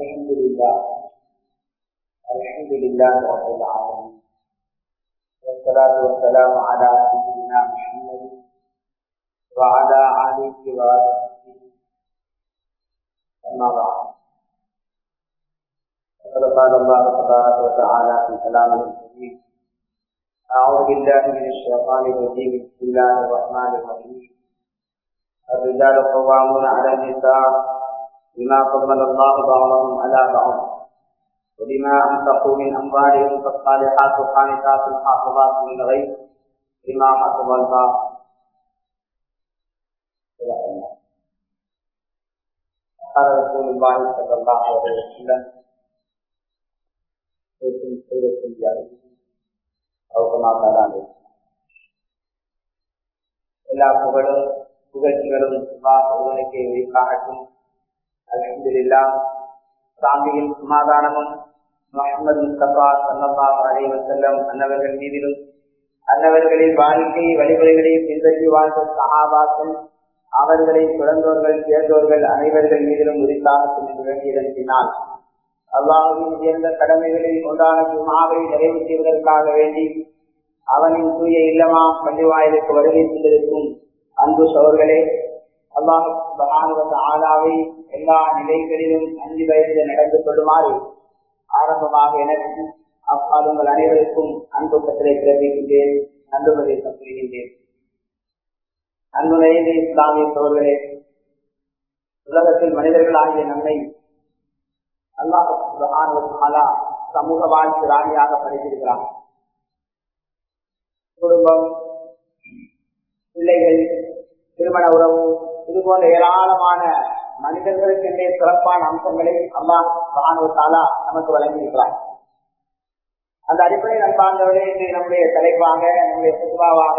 الحمد لله الحمد لله رب العالمين والصلاة والسلام على سيدنا محمد وعلى آله وصحبه أما بعد فقد قال الله تبارك وتعالى في كلامه الكريم أعوذ بالله من الشيطان الرجيم بسم الله الرحمن الرحيم الرجال قوامون على النساء بما فضل الله بعضهم على بعض وبما انفقوا من اموالهم فالصالحات قانتات حافظات للغيب بما حفظ الله قال رسول الله صلى الله عليه وسلم كنتم خيركم جاهلين او كما قال عليه எல்லா புகழும் புகழ்ச்சிகளும் ஒருவனுக்கு உரிப்பாகட்டும் அலமதுல்லா சாமியின் சமாதானமும் முகமது முஸ்தபா சல்லா அலை வசல்லம் அன்னவர்கள் மீதிலும் அன்னவர்களின் வாழ்க்கை வழிமுறைகளை பின்பற்றி வாழ்ந்த சகாபாக்கள் அவர்களை பிறந்தோர்கள் சேர்ந்தோர்கள் அனைவர்கள் மீதிலும் உரித்தாக சென்று வேண்டியதனால் அல்லாஹின் உயர்ந்த கடமைகளில் ஒன்றான சுமாவை நிறைவு செய்வதற்காக வேண்டி அவனின் தூய இல்லமா பள்ளி வாயிலுக்கு வருகை செய்திருக்கும் அன்பு சோர்களே அல்லாஹ் ஆலாவை எல்லா நிலைகளிலும் அஞ்சு வயதில் நடந்து கொள்ளுமாறு ஆரம்பமாக எனக்கு அப்பால் உங்கள் அனைவருக்கும் அன்பு கட்டளை பிறப்பிக்கின்றேன் நன்றுவதை புரிகின்றேன் அன்பு நிறைந்த இஸ்லாமிய சோர்களே உலகத்தில் மனிதர்கள் ஆகிய நம்மை அல்லாஹ் சமூக வாழ்க்கை ராணியாக படைத்திருக்கிறார் குடும்பம் பிள்ளைகள் திருமண உறவு இது போன்ற ஏராளமான மனிதர்களுக்கென்றே சிறப்பான அம்சங்களை அல்லாஹ் மகானுவத்தாலா நமக்கு வழங்கியிருக்கிறார் அந்த அடிப்படையில் அன்பார்ந்தவர்களே இன்று நம்முடைய தலைப்பாக நம்முடைய பொதுவாக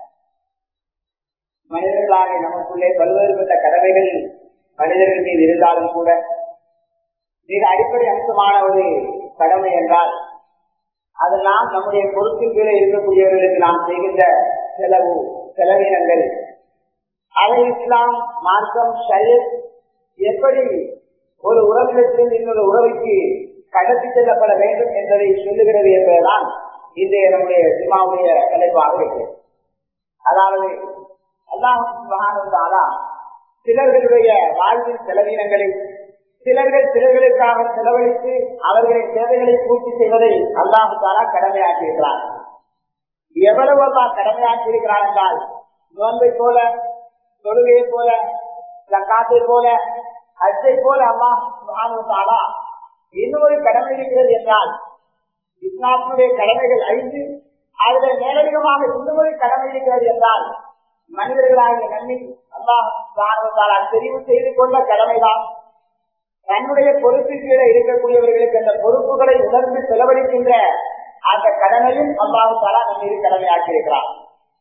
மனிதர்களாக நமக்குள்ளே பல்வேறுபட்ட கடமைகள் மனிதர்கள் மீது இருந்தாலும் கூட மிக அடிப்படை அம்சமான ஒரு கடமை என்றால் அதெல்லாம் நம்முடைய பொறுப்பின் கீழே இருக்கக்கூடியவர்களுக்கு நாம் செய்கின்ற செலவு செலவினங்கள் அதை இஸ்லாம் மார்க்கம் ஷயத் எப்படி ஒரு உறவிடத்தில் இன்னொரு உறவுக்கு கடத்தி செல்லப்பட வேண்டும் என்பதை சொல்லுகிறது என்பதுதான் இன்றைய நம்முடைய சினிமாவுடைய தலைப்பாக இருக்கிறது அதாவது அல்லாஹாலா சிலர்களுடைய வாழ்வின் செலவினங்களை சிலர்கள் சிலர்களுக்காக செலவழித்து அவர்களின் தேவைகளை பூர்த்தி செய்வதை அல்லாஹு தாரா கடமையாக்கியிருக்கிறார் எவ்வளவு அல்லாஹ் கடமையாக்கியிருக்கிறார் என்றால் நோன்பை போல தொழுகையை போல ஜக்காத்தை போல அச்சை போல அல்லாஹாலா இன்னொரு கடமை இருக்கிறது என்றால் இஸ்லாத்தினுடைய கடமைகள் ஐந்து அதுல மேலதிகமாக இன்னொரு கடமை இருக்கிறது என்றால் மனிதர்களாகிய நன்மை அல்லாஹாலா தெரிவு செய்து கொண்ட கடமைதான் தன்னுடைய பொறுப்பின் கீழே இருக்கக்கூடியவர்களுக்கு அந்த பொறுப்புகளை உணர்ந்து செலவழிக்கின்ற அந்த கடனையும் அல்லாஹு தாலா நம்ம மீது கடமையாக்கியிருக்கிறார்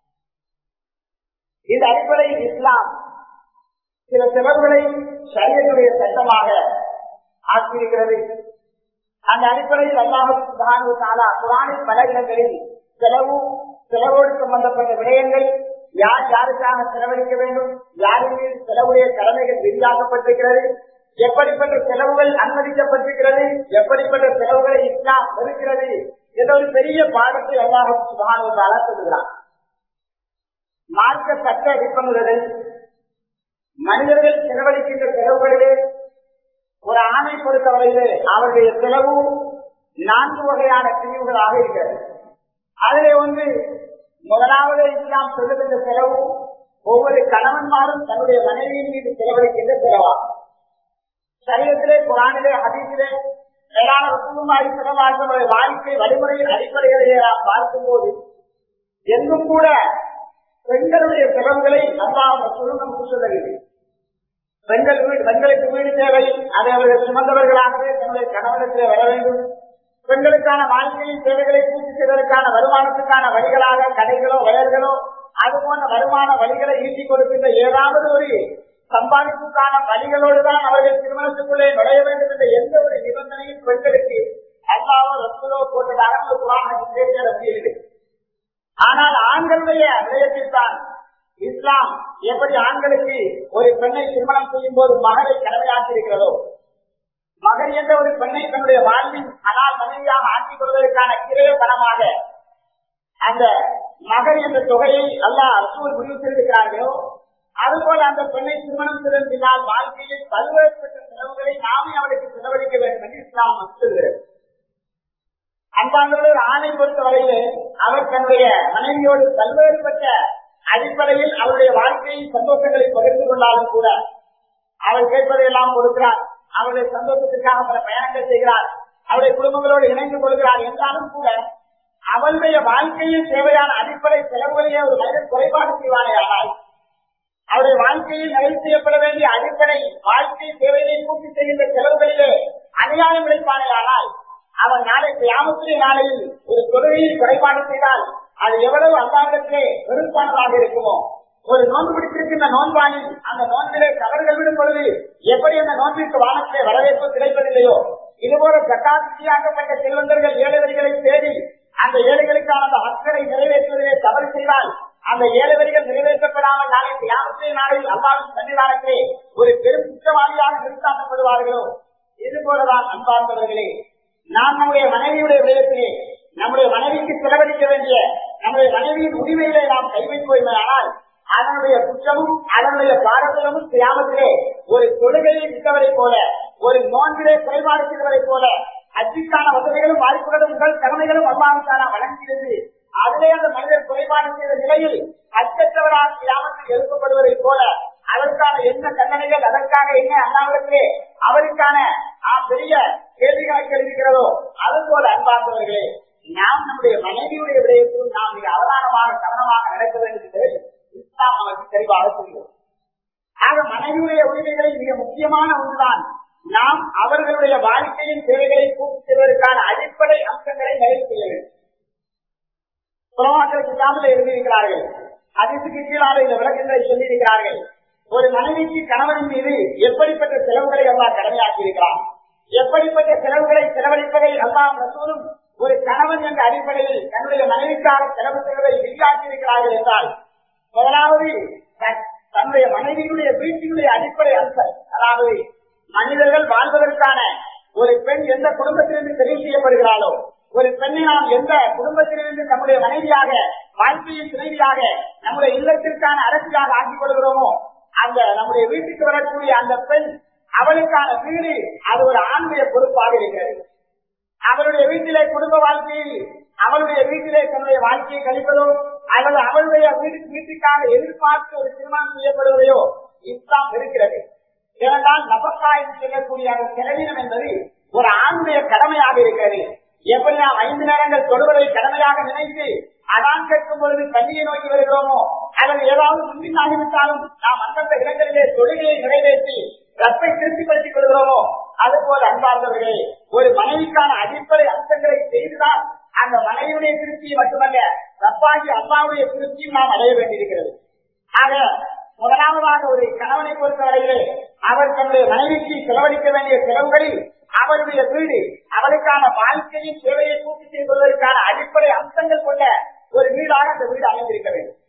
இந்த அடிப்படையில் இஸ்லாம் சில செலவுகளை சரியனுடைய சட்டமாக ஆக்கியிருக்கிறது அந்த அடிப்படையில் அல்லாஹு தாலா குரானின் பல இடங்களில் செலவு செலவோடு சம்பந்தப்பட்ட விடயங்கள் யார் யாருக்காக செலவழிக்க வேண்டும் யாரின் மீது செலவுடைய கடமைகள் விரிவாக்கப்பட்டிருக்கிறது எப்படிப்பட்ட செலவுகள் அனுமதிக்கப்பட்டிருக்கிறது எப்படிப்பட்ட செலவுகளை இஸ்லாம் இருக்கிறது என்ற ஒரு பெரிய பாடத்தை அல்லாஹ் சுகானுவதால சொல்லுகிறார் மார்க்க சட்ட விற்பனுடன் மனிதர்கள் செலவழிக்கின்ற செலவுகளிலே ஒரு ஆணை பொறுத்தவரையிலே அவருடைய செலவு நான்கு வகையான பிரிவுகளாக இருக்கிறது அதிலே ஒன்று முதலாவது இஸ்லாம் சொல்லுகின்ற செலவு ஒவ்வொரு கணவன்மாரும் தன்னுடைய மனைவியின் மீது செலவழிக்கின்ற செலவாகும் சரீரத்திலே குரானிலே ஹதீசிலே மேலான ரசூலுமாரி சிறவாசனுடைய வாழ்க்கை வழிமுறையின் அடிப்படையிலேயே நாம் பார்க்கும்போது எங்கும் கூட பெண்களுடைய செலவுகளை அல்லாஹ் ரசூலும் நமக்கு சொல்லவில்லை பெண்கள் வீடு பெண்களுக்கு வீடு தேவை அதை அவர்கள் சுமந்தவர்களாகவே தன்னுடைய கணவனத்திலே வர வேண்டும் பெண்களுக்கான வாழ்க்கையின் தேவைகளை பூர்த்தி செய்வதற்கான வருமானத்துக்கான வழிகளாக கடைகளோ வயல்களோ அது போன்ற வருமான வழிகளை ஈட்டிக் கொடுக்கின்ற ஏதாவது ஒரு சம்பாதிப்புக்கான வழிகளோடு தான் அவர்கள் திருமணத்துக்குள்ளே நுழைய வேண்டும் என்ற எந்த ஒரு நிபந்தனையும் பெண்களுக்கு அல்லாவோ ரசூலோ போட்டதாக ஒரு புராணத்தில் ஆனால் ஆண்களுடைய விடயத்தில் தான் இஸ்லாம் எப்படி ஆண்களுக்கு ஒரு பெண்ணை திருமணம் செய்யும் போது மகளை கடமையாக்கி இருக்கிறதோ மகள் என்ற ஒரு பெண்ணை தன்னுடைய வாழ்வின் அனால் மனைவியாக ஆக்கிக் கொள்வதற்கான கிரைய பணமாக அந்த மகர் என்ற தொகையை அல்லாஹ் அரசு முடிவு செய்திருக்கிறார்களோ அதுபோல அந்த பெண்ணை திருமணம் செய்தால் வாழ்க்கையில் பல்வேறுபட்ட செலவுகளை நாமே அவளுக்கு செலவழிக்க வேண்டும் என்று இஸ்லாம் சொல்கிறது அன்பாண்டவர் ஆணை பொறுத்தவரையிலே அவர் தன்னுடைய மனைவியோடு பல்வேறுபட்ட அடிப்படையில் அவருடைய வாழ்க்கையின் சந்தோஷங்களை பகிர்ந்து கொண்டாலும் கூட அவர் கேட்பதையெல்லாம் கொடுக்கிறார் அவருடைய சந்தோஷத்திற்காக பல பயணங்கள் செய்கிறார் அவருடைய குடும்பங்களோடு இணைந்து கொள்கிறார் என்றாலும் கூட அவருடைய வாழ்க்கையில் தேவையான அடிப்படை செலவுகளையே ஒரு மனிதன் குறைபாடு செய்வானே ஆனால் அவருடைய வாழ்க்கையில் நிறைவு செய்யப்பட வேண்டிய அடிப்படை வாழ்க்கை தேவையை பூர்த்தி செய்கின்ற செலவுகளிலே அநியாயம் விளைப்பானே ஆனால் அவன் நாளை கிராமத்திலே நாளையில் ஒரு தொழுகையில் குறைபாடு செய்தால் அது எவ்வளவு அந்தாண்டத்திலே வெறுப்பானதாக இருக்குமோ ஒரு நோன்பு பிடித்திருக்கின்ற நோன்பானில் அந்த நோன்பிலே தவறுகள் விடும் பொழுது எப்படி அந்த நோன்பிற்கு வானத்திலே வரவேற்பு கிடைப்பதில்லையோ இதுபோல சட்டாட்சியாக்கப்பட்ட செல்வந்தர்கள் ஏழைவரிகளை தேடி அந்த ஏழைகளுக்கான அந்த அக்கறை நிறைவேற்றுவதிலே தவறு செய்தால் அந்த ஏழைவரிகள் நிறைவேற்றப்படாமல் நாளை கிராமத்திலே நாளில் அல்லாவின் சன்னிதானத்திலே ஒரு பெரும் குற்றவாளியாக நிறுத்தாக்கப்படுவார்களோ இது போலதான் அன்பார்ந்தவர்களே நாம் நம்முடைய மனைவியுடைய விடயத்திலே நம்முடைய மனைவிக்கு செலவழிக்க வேண்டிய நம்முடைய மனைவியின் உரிமையிலே நாம் கை வைப்போமானால் அதனுடைய குற்றமும் அதனுடைய பாரதமும் கிராமத்திலே ஒரு தொழுகையை விட்டவரை போல ஒரு நோன்பிலே குறைபாடு செய்தவரை போல அச்சிக்கான வசதிகளும் வாய்ப்புகளும் உங்கள் கடமைகளும் அல்லாவுக்கான வழங்கியது அதிலே அந்த மனிதர் குறைபாடு செய்த நிலையில் அச்சற்றவரால் கிராமத்தில் எழுப்பப்படுவதை போல அதற்கான என்ன தண்டனைகள் அதற்காக என்ன அண்ணாவிடத்திலே அவருக்கான பெரிய கேள்விகளை இருக்கிறதோ அது போல அன்பார்ந்தவர்களே நாம் நம்முடைய மனைவியுடைய விடயத்திலும் நாம் மிக அவதானமாக கவனமாக நடக்க வேண்டும் என்று இஸ்லாம் நமக்கு தெளிவாக சொல்கிறோம் ஆக மனைவியுடைய உரிமைகளில் மிக முக்கியமான ஒன்றுதான் நாம் அவர்களுடைய வாழ்க்கையின் தேவைகளை பூர்த்தி செய்வதற்கான அடிப்படை அம்சங்களை நிறைவு செய்ய வேண்டும் புறமாக்கள் கிட்டாமல் எழுதியிருக்கிறார்கள் அதிர்ச்சிக்கு கீழாக இந்த விளக்கங்களை சொல்லியிருக்கிறார்கள் ஒரு மனைவிக்கு கணவனின் மீது எப்படிப்பட்ட செலவுகளை எல்லாம் கடமையாக்கி இருக்கிறான் எப்படிப்பட்ட செலவுகளை செலவழிப்பதை எல்லாம் ரசூலும் ஒரு கணவன் என்ற அடிப்படையில் தன்னுடைய மனைவிக்காக செலவு செய்வதை விரிவாக்கி இருக்கிறார்கள் என்றால் முதலாவது தன்னுடைய மனைவியினுடைய வீட்டினுடைய அடிப்படை அம்சம் அதாவது மனிதர்கள் வாழ்வதற்கான ஒரு பெண் எந்த குடும்பத்திலிருந்து தெரிவு செய்யப்படுகிறாளோ ஒரு பெண்ணை நாம் எந்த குடும்பத்திலிருந்து நம்முடைய மனைவியாக வாழ்க்கையின் துணைவியாக நம்முடைய இல்லத்திற்கான அரசியாக ஆக்கிக் கொள்கிறோமோ அந்த நம்முடைய வீட்டுக்கு வரக்கூடிய அந்த பெண் அவளுக்கான வீடு அது ஒரு ஆண்மைய பொறுப்பாக இருக்கிறது அவளுடைய வீட்டிலே குடும்ப வாழ்க்கையில் அவளுடைய வீட்டிலே தன்னுடைய வாழ்க்கையை கழிப்பதோ அல்லது அவளுடைய வீடு வீட்டுக்காக எதிர்பார்த்து ஒரு திருமணம் செய்யப்படுவதையோ இஸ்லாம் இருக்கிறது ஏனென்றால் நபக்கா என்று சொல்லக்கூடிய அந்த செலவினம் என்பது ஒரு ஆணுடைய கடமையாக இருக்கிறது எப்படி நாம் ஐந்து நேரங்கள் தொடுவதை கடமையாக நினைத்து அதான் கேட்கும் பொழுது கண்ணியை நோக்கி வருகிறோமோ அல்லது ஏதாவது முன்பின்னாகிவிட்டாலும் நாம் அந்தந்த இடங்களிலே தொழுகையை நிறைவேற்றி ரப்பை திருப்திப்படுத்திக் கொள்கிறோமோ அதுபோல அன்பார்ந்தவர்களே ஒரு மனைவிக்கான அடிப்படை அம்சங்களை செய்துதான் அந்த மனைவியுடைய திருப்தியை மட்டுமல்ல ரப்பாகி அம்மாவுடைய திருப்தியும் நாம் அடைய வேண்டியிருக்கிறது ஆக முதலாவதாக ஒரு கணவனை பொறுத்தவரையிலே அவர் தன்னுடைய மனைவிக்கு செலவழிக்க வேண்டிய செலவுகளில் அவருடைய வீடு அவருக்கான வாழ்க்கையின் தேவையை பூர்த்தி செய்வதற்கான அடிப்படை அம்சங்கள் கொண்ட ஒரு வீடாக அந்த வீடு அமைந்திருக்க வேண்டும்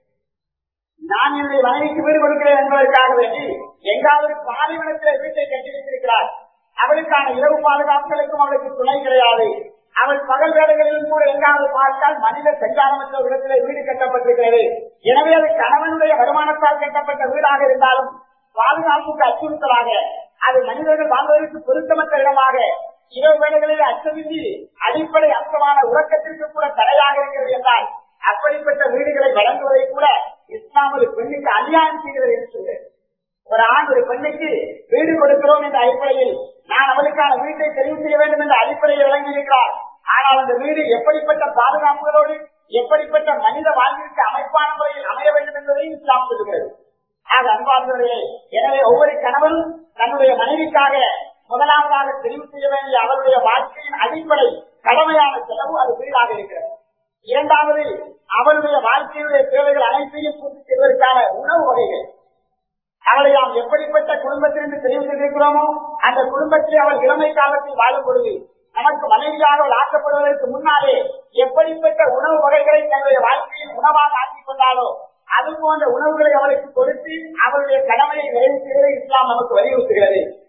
நான் என்னுடைய மனைவிக்கு வீடு கொடுக்கிறேன் என்பதற்காக வேண்டி எங்காவது பாலைவனத்தில் வீட்டை கட்டி வைத்திருக்கிறார் அவளுக்கான இரவு பாதுகாப்புகளுக்கும் அவளுக்கு துணை கிடையாது அவள் பகல் வேலைகளிலும் கூட எங்காவது பார்த்தால் மனித சஞ்சாரமற்ற ஒரு இடத்திலே வீடு கட்டப்பட்டிருக்கிறது எனவே அது கணவனுடைய வருமானத்தால் கட்டப்பட்ட வீடாக இருந்தாலும் பாதுகாப்புக்கு அச்சுறுத்தலாக அது மனிதர்கள் வாழ்வதற்கு பொருத்தமற்ற இடமாக இரவு வேலைகளில் அச்சமின்றி அடிப்படை அம்சமான உறக்கத்திற்கு கூட தடையாக இருக்கிறது என்றால் அப்படிப்பட்ட வீடுகளை வழங்குவதை கூட இஸ்லாம் ஒரு பெண்ணுக்கு அநியாயம் செய்கிறது என்று சொல்றேன் ஒரு ஆண் ஒரு பெண்ணுக்கு வீடு கொடுக்கிறோம் என்ற அடிப்படையில் நான் அவளுக்கான வீட்டை தெரிவு செய்ய வேண்டும் என்ற அடிப்படையில் விளங்கி இருக்கிறார் ஆனால் அந்த வீடு எப்படிப்பட்ட பாதுகாப்புகளோடு எப்படிப்பட்ட மனித வாழ்விற்கு அமைப்பான முறையில் அமைய வேண்டும் என்பதையும் இஸ்லாம் சொல்லுகிறது ஆக அன்பார்ந்தவர்களே எனவே ஒவ்வொரு கணவனும் தன்னுடைய மனைவிக்காக முதலாவதாக தெரிவு செய்ய வேண்டிய அவருடைய வாழ்க்கையின் அடிப்படை கடமையான செலவு அது வீடாக இருக்கிறது இரண்டாவது அவருடைய வாழ்க்கையுடைய தேவைகள் அனைத்தையும் பூர்த்தி செய்வதற்கான உணவு வகைகள் அவளை நாம் எப்படிப்பட்ட குடும்பத்திலிருந்து தெரிவு செய்திருக்கிறோமோ அந்த குடும்பத்திலே அவள் இளமை காலத்தில் வாழும் பொழுது நமக்கு மனைவியாக அவள் ஆக்கப்படுவதற்கு முன்னாலே எப்படிப்பட்ட உணவு வகைகளை தன்னுடைய வாழ்க்கையில் உணவாக ஆக்கிக் கொண்டாலோ அது போன்ற உணவுகளை அவளுக்கு கொடுத்து அவளுடைய கடமையை நிறைவு செய்வதை இஸ்லாம் நமக்கு வலியுறுத்துகிறது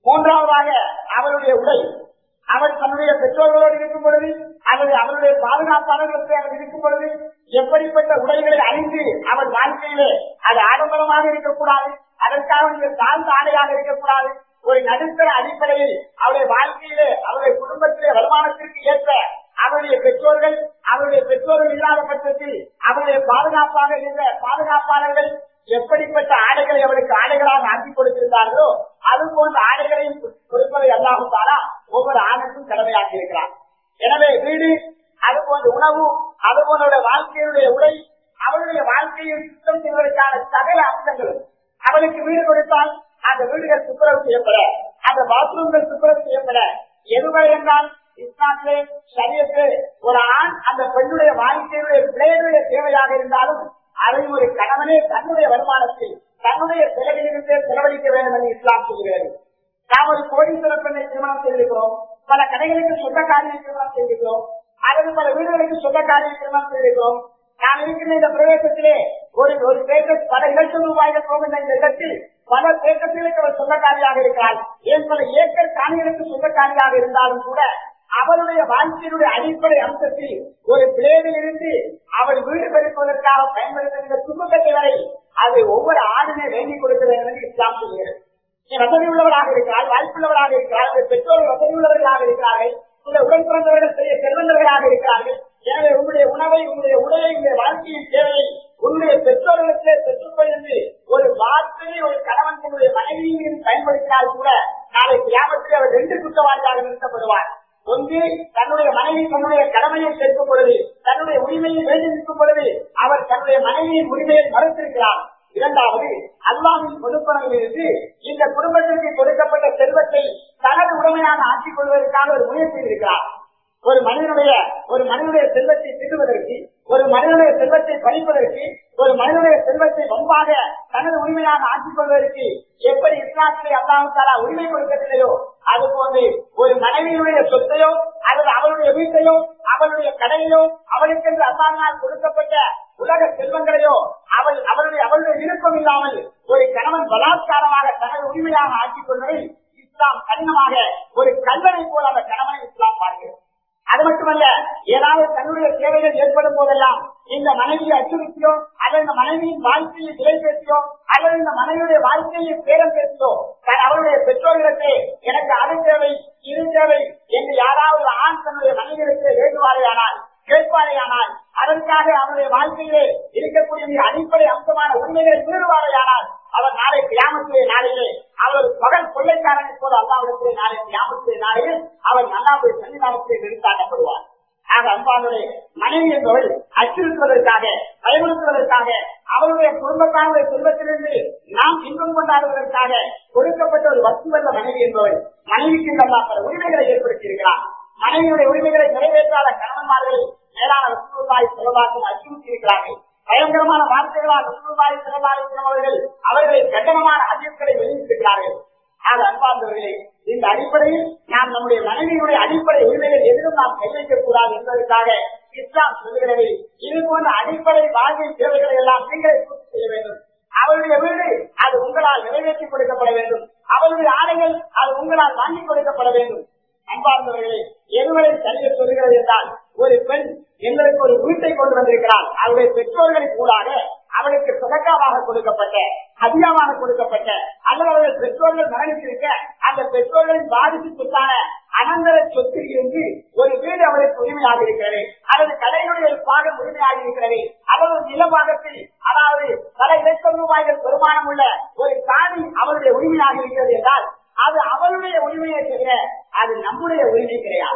மூன்றாவதாக அவருடைய உடை அவர் தன்னுடைய பெற்றோர்களோடு இருக்கும் பொழுது அல்லது அவருடைய பாதுகாப்பாளர்களுக்கு அவர் இருக்கும் பொழுது எப்படிப்பட்ட உடைகளை அணிந்து அவர் வாழ்க்கையிலே அது ஆடம்பரமாக இருக்கக்கூடாது அதற்காக நீங்கள் தாழ்ந்த ஆடையாக இருக்கக்கூடாது ஒரு நடுத்தர அடிப்படையில் அவருடைய வாழ்க்கையிலே அவருடைய குடும்பத்திலே வருமானத்திற்கு ஏற்ப அவருடைய பெற்றோர்கள் அவருடைய பெற்றோர்கள் இல்லாத பட்சத்தில் அவருடைய பாதுகாப்பாக இருந்த பாதுகாப்பாளர்கள் எப்படிப்பட்ட ஆடைகளை அவருக்கு ஆடைகளாக ஆக்கி கொடுத்திருந்தார்களோ அது போன்ற ஆடைகளையும் கொடுப்பதை அல்லாஹாலா ஒவ்வொரு ஆணுக்கும் கடமையாக்கி இருக்கிறார் எனவே வீடு அது போன்ற உணவு அது போன்ற வாழ்க்கையுடைய உடை அவருடைய வாழ்க்கையை சுத்தம் செய்வதற்கான சகல அம்சங்களும் அவளுக்கு வீடு கொடுத்தால் அந்த வீடுகள் துப்புரவு செய்யப்பட அந்த பாத்ரூம்கள் துப்புரவு செய்யப்பட எதுவரை என்றால் இஸ்லாத்திலே சரியத்து ஒரு ஆண் அந்த பெண்ணுடைய வாழ்க்கையுடைய பிள்ளைகளுடைய தேவையாக இருந்தாலும் அதை ஒரு கணவனே தன்னுடைய வருமானத்தில் தன்னுடைய செலவிலிருந்தே செலவழிக்க வேண்டும் என்று இஸ்லாம் சொல்கிறது நாம் ஒரு கோடீஸ்வர பெண்ணை திருமணம் செய்திருக்கிறோம் பல கடைகளுக்கு சொந்தக்காரியை திருமணம் செய்திருக்கிறோம் அல்லது பல வீடுகளுக்கு சொந்தக்காரியை திருமணம் செய்திருக்கிறோம் நான் இருக்கின்ற இந்த பிரதேசத்திலே ஒரு ஒரு பேக்கஸ் பல லட்சம் ரூபாய்கள் போகின்ற இந்த இடத்தில் பல பேக்கர்களுக்கு அவர் சொந்தக்காரியாக இருக்கிறார் ஏன் பல ஏக்கர் காணிகளுக்கு சொந்தக்காரியாக இருந்தாலும் கூட அவருடைய வாழ்க்கையினுடைய அடிப்படை அம்சத்தில் ஒரு பிளேடில் இருந்து அவர் வீடு பெருக்குவதற்காக பயன்படுத்துகின்ற துன்பத்தை வரை அது ஒவ்வொரு ஆணுமே வேண்டிக் கொடுக்க வேண்டும் என்று இஸ்லாம் சொல்கிறது நீ வசதி உள்ளவராக இருக்கிறார் வாய்ப்புள்ளவராக இருக்கிறார் உங்கள் பெற்றோர்கள் வசதி உள்ளவர்களாக இருக்கிறார்கள் உங்கள் உடன் பிறந்தவர்கள் பெரிய செல்வந்தர்களாக இருக்கிறார்கள் எனவே உங்களுடைய உணவை உங்களுடைய உடையை உங்களுடைய வாழ்க்கையின் தேவையை உங்களுடைய பெற்றோர்களுக்கு பெற்றுக்கொண்டு ஒரு வார்த்தையை ஒரு கணவன் தன்னுடைய மனைவியின் பயன்படுத்தினால் கூட நாளை கிராமத்தில் அவர் ரெண்டு குற்றவாளியாக நிறுத்தப்படுவார் ஒன்று தன்னுடைய மனைவி தன்னுடைய கடமையை சேர்க்கும் பொழுது தன்னுடைய உரிமையை வேண்டி நிற்கும் பொழுது அவர் தன்னுடைய மனைவியின் உரிமையை மறுத்திருக்கிறார் இரண்டாவது அல்லாவின் பொதுப்பணவிலிருந்து இந்த குடும்பத்திற்கு கொடுக்கப்பட்ட செல்வத்தை தனது உடமையாக ஆக்கிக் கொள்வதற்காக ஒரு முயற்சி இருக்கிறார் ஒரு மனிதனுடைய ஒரு மனிதனுடைய செல்வத்தை திருடுவதற்கு ஒரு மனிதனுடைய செல்வத்தை பறிப்பதற்கு ஒரு மனிதனுடைய செல்வத்தை ரொம்பாக தனது உரிமையாக ஆக்கிக் கொள்வதற்கு எப்படி இஸ்லாத்திலே அல்லாஹாலா உரிமை கொடுக்கவில்லையோ அது போன்று ஒரு மனைவியினுடைய சொத்தையோ அல்லது அவளுடைய வீட்டையோ அவளுடைய கடையோ அவளுக்கென்று அல்லாஹால் கொடுக்கப்பட்ட உலக செல்வங்களையோ அவள் அவளுடைய அவளுடைய விருப்பம் இல்லாமல் ஒரு கணவன் பலாத்காரமாக தனது உரிமையாக ஆக்கிக் கொள்வதை இஸ்லாம் கடினமாக ஒரு கல்வனை போல அந்த கணவனை இஸ்லாம் பார்க்கிறது அது மட்டுமல்ல ஏதாவது தன்னுடைய தேவைகள் ஏற்படும் போதெல்லாம் இந்த மனைவியை அச்சுறுத்தியோ அல்லது இந்த மனைவியின் வாழ்க்கையை விலை பேசியோ அல்லது இந்த மனைவியுடைய வாழ்க்கையை பேரம் பேசியோ அவருடைய பெற்றோர்களுக்கு எனக்கு அது தேவை இது தேவை என்று யாராவது ஆண் தன்னுடைய மனைவிகளுக்கு வேண்டுவாரேயானால் கேட்பாரேயானால் அதற்காக அவருடைய வாழ்க்கையிலே இருக்கக்கூடிய மிக அடிப்படை அம்சமான உண்மைகளை மீறுவாரையானால் அவர் நாளை கிராமத்திலே நாளையிலே அவர் மகன் கொள்ளைக்காரன் இப்போது அல்லாவிடத்திலே நாளை கிராமத்திலே நாளையில் அவர் நல்லாவுடைய சன்னிதானத்திலே நிறுத்தாக்கப்படுவார் ஆக அன்பானுடைய மனைவி என்பவள் அச்சுறுத்துவதற்காக பயமுறுத்துவதற்காக அவருடைய குடும்பத்தாருடைய குடும்பத்திலிருந்து நாம் இன்பம் கொண்டாடுவதற்காக கொடுக்கப்பட்ட ஒரு வசுவல்ல மனைவி என்பவள் மனைவிக்கு நல்லா பல உரிமைகளை ஏற்படுத்தியிருக்கிறார் மனைவியுடைய உரிமைகளை நிறைவேற்றாத கணவன்மார்களை மேலான வசூலாய் செலவாக்கும் அச்சுறுத்தி இருக்கிறார்கள் பயங்கரமான வார்த்தைகளால் வசூலாய் செலவாக்கும் அவர்கள் அவர்களை கட்டணமான அதிர்களை வெளியிட்டிருக்கிறார்கள் ஆக அன்பார்ந்தவர்களே இந்த அடிப்படையில் நாம் நம்முடைய மனைவியுடைய அடிப்படை உரிமைகள் எதிரும் நாம் கைவைக்க கூடாது என்பதற்காக இஸ்லாம் சொல்கிறது இது போன்ற அடிப்படை வாழ்வின் தேவைகளை எல்லாம் நீங்களே பூர்த்தி செய்ய வேண்டும் அவருடைய வீடு அது உங்களால் நிறைவேற்றி கொடுக்கப்பட வேண்டும் அவருடைய ஆடைகள் அது உங்களால் வாங்கி கொடுக்கப்பட வேண்டும் அன்பார்ந்தவர்களே எதுவரை சரியை சொல்கிறது என்றால் ஒரு பெண் எங்களுக்கு ஒரு வீட்டை கொண்டு வந்திருக்கிறார் அவருடைய பெற்றோர்களின் கூடாக அவளுக்கு சொதக்காவாக கொடுக்கப்பட்ட அதிகமாக கொடுக்கப்பட்ட அல்லது அவர்கள் பெற்றோர்கள் மரணித்திருக்க அந்த பெற்றோர்களின் பாதிப்பு சொத்தான அனந்தர சொத்தில் இருந்து ஒரு வீடு அவருக்கு உரிமையாக இருக்கிறது அல்லது கடையினுடைய ஒரு பாகம் உரிமையாக இருக்கிறது அல்லது நிலபாகத்தில் அதாவது பல இலட்சம் ரூபாய்கள் வருமானம் உள்ள ஒரு காணி அவருடைய உரிமையாக இருக்கிறது என்றால் அது அவருடைய உரிமையை தவிர அது நம்முடைய உரிமை கிடையாது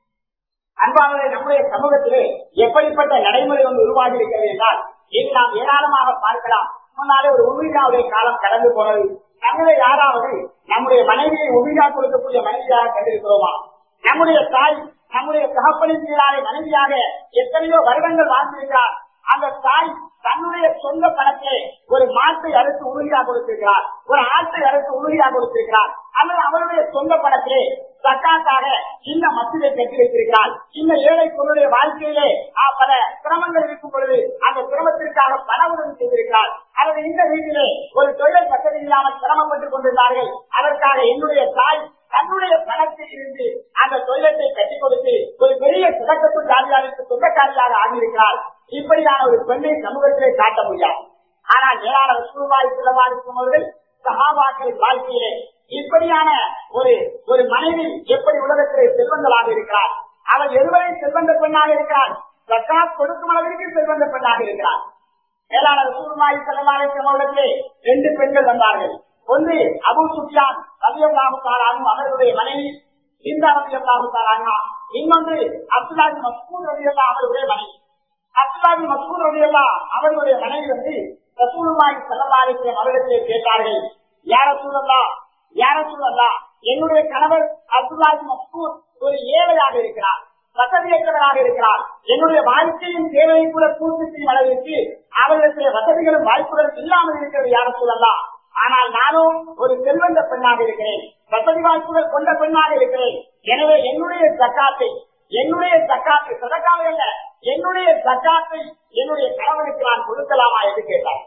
அன்பானவரை நம்முடைய சமூகத்திலே எப்படிப்பட்ட நடைமுறை ஒன்று உருவாகி இருக்கிறது என்றால் இது நாம் ஏராளமாக பார்க்கலாம் முன்னாலே ஒரு உமிழாவுடைய காலம் கடந்து போனது நம்மளை யாராவது நம்முடைய மனைவியை உமிழா கொடுக்கக்கூடிய மனைவியாக கண்டிருக்கிறோமா நம்முடைய தாய் நம்முடைய தகப்பனின் கீழாலே மனைவியாக எத்தனையோ வருடங்கள் வாழ்ந்திருக்கிறார் அந்த தாய் தன்னுடைய சொந்த பணத்தை ஒரு மாட்டை அறுத்து உறுதியாக கொடுத்திருக்கிறார் ஒரு ஆட்டை அறுத்து உறுதியாக கொடுத்திருக்கிறார் அல்லது அவருடைய சொந்த பணத்திலே சக்காத்தாக இந்த மத்தியை கட்டி வைத்திருக்கிறார் இந்த ஏழை பொருளுடைய வாழ்க்கையிலே ஆ, பல சிரமங்கள் இருக்கும் பொழுது அந்த சிரமத்திற்காக பண உதவி செய்திருக்கிறார் அல்லது இந்த வீட்டிலே ஒரு தொழில் வசதி இல்லாமல் சிரமப்பட்டுக் கொண்டிருந்தார்கள் அதற்காக என்னுடைய தாய் தன்னுடைய பணத்தில் இருந்து அந்த தொழிலத்தை கட்டிக் கொடுத்து ஒரு பெரிய சிறக்கத்து ஜாதியாருக்கு சொந்தக்காரியாக ஆகியிருக்கிறார் இப்படியான ஒரு பெண்ணை சமூகத்திலே காட்ட முடியாது ஆனால் மேலான சூழ்வாய் சிலவாரிக்கும் அவர்கள் சகாபாக்களின் வாழ்க்கையிலே இப்படியான ஒரு ஒரு மனைவி எப்படி உலகத்திலே செல்வங்களாக இருக்கிறார் அவள் எதுவரை செல்வந்த பெண்ணாக இருக்கிறார் சக்காத் கொடுக்கும் அளவிற்கு செல்வந்த பெண்ணாக இருக்கிறார் மேலான சூழ்வாய் சிலவாரிக்கும் அவர்களுக்கு ரெண்டு பெண்கள் வந்தார்கள் ஒன்று அபு சுஃபியான் ரவியல்லாஹுத்தாரானும் அவர்களுடைய மனைவி இந்த ரவியல்லாஹுத்தாரானா இன்னொன்று அப்துல்லாஹி மஸ்கூர் ரவியல்லா அவர்களுடைய மனைவி அப்துல்லாஹி மஸ்கூர் ரவியல்லா அவர்களுடைய மனைவி வந்து ரசூலுல்லாஹி ஸல்லல்லாஹு அலைஹி வஸல்லம் அவர்களிடத்திலே கேட்டார்கள் யார சூழல்லா யார சூழல்லா என்னுடைய கணவர் அப்துல்லாஹி மஸ்கூர் ஒரு ஏழையாக இருக்கிறார் வசதியற்றவராக இருக்கிறார் என்னுடைய வாழ்க்கையின் தேவையை கூட பூர்த்தி செய்யும் அளவிற்கு அவர்களுடைய வசதிகளும் வாய்ப்புகளும் இல்லாமல் இருக்கிறது யார சூழல்லா ஆனால் நானும் ஒரு செல்வந்த பெண்ணாக இருக்கிறேன் வசதி வாய்ப்புகள் கொண்ட பெண்ணாக இருக்கிறேன் எனவே என்னுடைய சக்காத்தை என்னுடைய சக்காத்தை சதக்காவை அல்ல என்னுடைய சக்காத்தை என்னுடைய கணவனுக்கு நான் கொடுக்கலாமா என்று கேட்டார்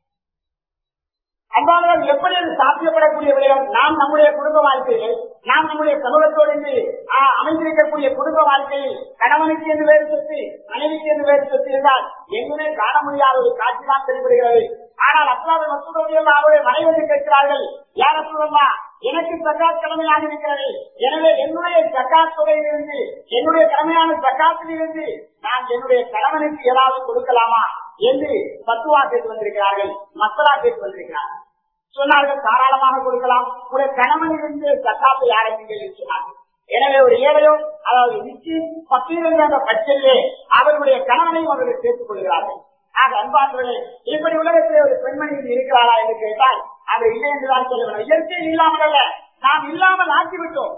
அன்பானவர் எப்படி அது சாத்தியப்படக்கூடிய விடயம் நாம் நம்முடைய குடும்ப வாழ்க்கையில் நாம் நம்முடைய சமூகத்தோடு இன்று, ஆ, அமைந்திருக்கக்கூடிய குடும்ப வாழ்க்கையில் கணவனுக்கு என்று வேறு சொத்து மனைவிக்கு என்று வேறு சொத்து இருந்தால் எங்குமே காண முடியாத ஒரு காட்சி தான் தெரியப்படுகிறது ஆனால் அஸ்லாமிய மசூதர்கள் அவருடைய மனைவி கேட்கிறார்கள் யார சொல்லமா எனக்கு சக்காத் கடமையாக இருக்கிறது எனவே என்னுடைய சக்காத் தொகையிலிருந்து என்னுடைய கடமையான சக்காத்தில் இருந்து நான் என்னுடைய கணவனுக்கு ஏதாவது கொடுக்கலாமா என்று பத்துவா கேட்டு வந்திருக்கிறார்கள் மசலா கேட்டு வந்திருக்கிறார்கள் சொன்னார்கள் தாராளமாக கொடுக்கலாம் ஒரு கணவனிலிருந்து சக்காத்தை ஆரம்பிங்கள் என்று சொன்னார்கள் எனவே ஒரு ஏழையோ அதாவது நிச்சயம் பத்திரிகை அந்த பட்சத்திலே அவர்களுடைய கணவனையும் அவர்கள் சேர்த்துக் கொள்கிறார்கள் ஆக அன்பார்களே இப்படி உலகத்திலே ஒரு பெண்மணி இருக்கிறாரா என்று கேட்டால் அது இல்லை என்றுதான் சொல்ல வேண்டும் இயற்கை இல்லாமல் அல்ல நாம் இல்லாமல் ஆக்கிவிட்டோம்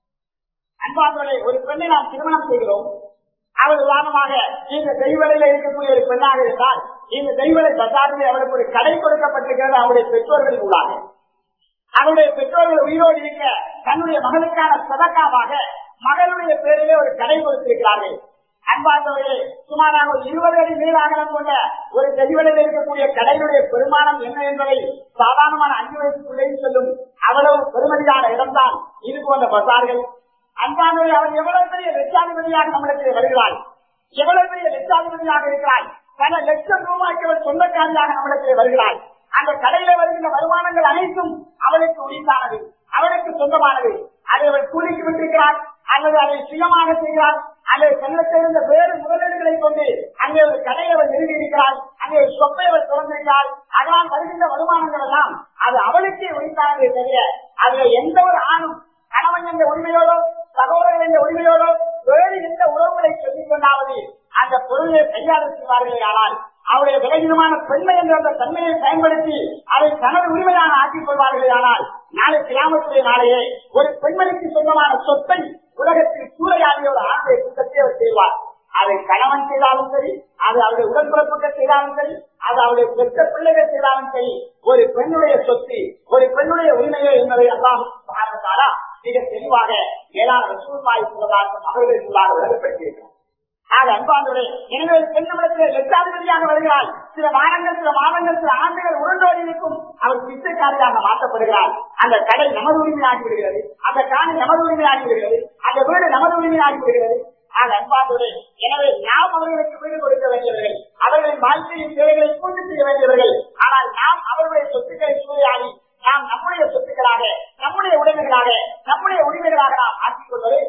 அன்பார்களே ஒரு பெண்ணை நாம் திருமணம் செய்கிறோம் அவர் உதாரணமாக இந்த தெய்வலையில இருக்கக்கூடிய ஒரு பெண்ணாக இருந்தால் இந்த தெய்வலை பசாரில் அவருக்கு ஒரு கடை கொடுக்கப்பட்டிருக்கிறது அவருடைய பெற்றோர்களின் உள்ளாக அவருடைய பெற்றோர்கள் உயிரோடு இருக்க தன்னுடைய மகளுக்கான சதக்காவாக மகளுடைய பேரிலே ஒரு கடை கொடுத்திருக்கிறார்கள் அன்பார்ந்தவர்களே சுமாராக ஒரு இருபது அடி நீராகலம் கொண்ட ஒரு தெளிவலையில் இருக்கக்கூடிய கடையினுடைய பெருமானம் என்ன என்பதை சாதாரணமான அஞ்சு வயசு பிள்ளையும் சொல்லும் அவ்வளவு பெருமதியான இடம்தான் இது போன்ற பசார்கள் அன்பானவர்கள் அவர் எவ்வளவு பெரிய லட்சாதிபதியாக நம்மிடத்தில் வருகிறார் எவ்வளவு பெரிய லட்சாதிபதியாக இருக்கிறார் பல லட்சம் ரூபாய்க்கு அவர் சொந்தக்காரியாக நம்மிடத்தில் வருகிறார் அந்த கடையில வருகின்ற வருமானங்கள் அனைத்தும் அவளுக்கு உரித்தானது அவளுக்கு சொந்தமானது அதை அவர் கூலிக்கு விட்டிருக்கிறார் அல்லது அதை சுயமாக செய்கிறார் அல்லது செல்லத்திலிருந்த வேறு முதலீடுகளை கொண்டு அங்கே ஒரு கடையை அவர் நிறுவி இருக்கிறார் அங்கே ஒரு சொப்பை அவர் திறந்திருக்கிறார் அதனால் வருகின்ற வருமானங்கள் எல்லாம் அது அவளுக்கே உரித்தானதே தவிர அதுல எந்த ஒரு ஆணும் கணவன் என்ற உரிமையோடோ சகோதரர் என்ற உரிமையோடோ வேறு எந்த உறவுகளை சொல்லிக் கொண்டாவது அந்த பொருளை கையாள செய்வார்களே ஆனால் அவருடைய விலகினமான பெண்மை என்ற அந்த தன்மையை பயன்படுத்தி அதை தனது உரிமையான ஆக்கிக் கொள்வார்களே ஆனால் நாளை கிராமத்திலே நாளையே ஒரு பெண்மணிக்கு சொந்தமான சொத்தை உலகத்தில் சூறையாடிய ஒரு ஆண்டைய குற்றத்தை அவர் செய்வார் அதை கணவன் செய்தாலும் சரி அது அவருடைய உடன்பிறப்புகள் செய்தாலும் சரி அது அவருடைய பெற்ற பிள்ளைகள் செய்தாலும் சரி ஒரு பெண்ணுடைய சொத்து ஒரு பெண்ணுடைய உரிமையோ என்பதை எல்லாம் பார்த்தாரா மிக தெளிவாக ஏழாம் சூழ்நாய் சொல்லதாக மகளிருக்குள்ளாக விலகப்படுத்தியிருக்கிறார் ஆக அன்பாந்தோடு எனவே ஒரு பெண்ணிடத்தில் லட்சாதிபதியாக வருகிறார் சில வாரங்கள் சில மாதங்கள் சில ஆண்டுகள் உருண்டோடி இருக்கும் அவர் பிச்சைக்காரியாக மாற்றப்படுகிறார் அந்த கடை நமது உரிமையாகி விடுகிறது அந்த காணி நமது உரிமையாகி விடுகிறது அந்த வீடு நமது உரிமையாகி விடுகிறது ஆக அன்பாந்தோடு எனவே நாம் அவர்களுக்கு வீடு கொடுக்க வேண்டியவர்கள் அவர்களின் வாழ்க்கையின் தேவைகளை பூர்த்தி செய்ய வேண்டியவர்கள் ஆனால் நாம் அவர்களுடைய சொத்துக்களை சூறையாடி நாம் நம்முடைய சொத்துக்களாக நம்முடைய உடைமைகளாக நம்முடைய உரிமைகளாக நாம் ஆக்கிக் கொள்வதை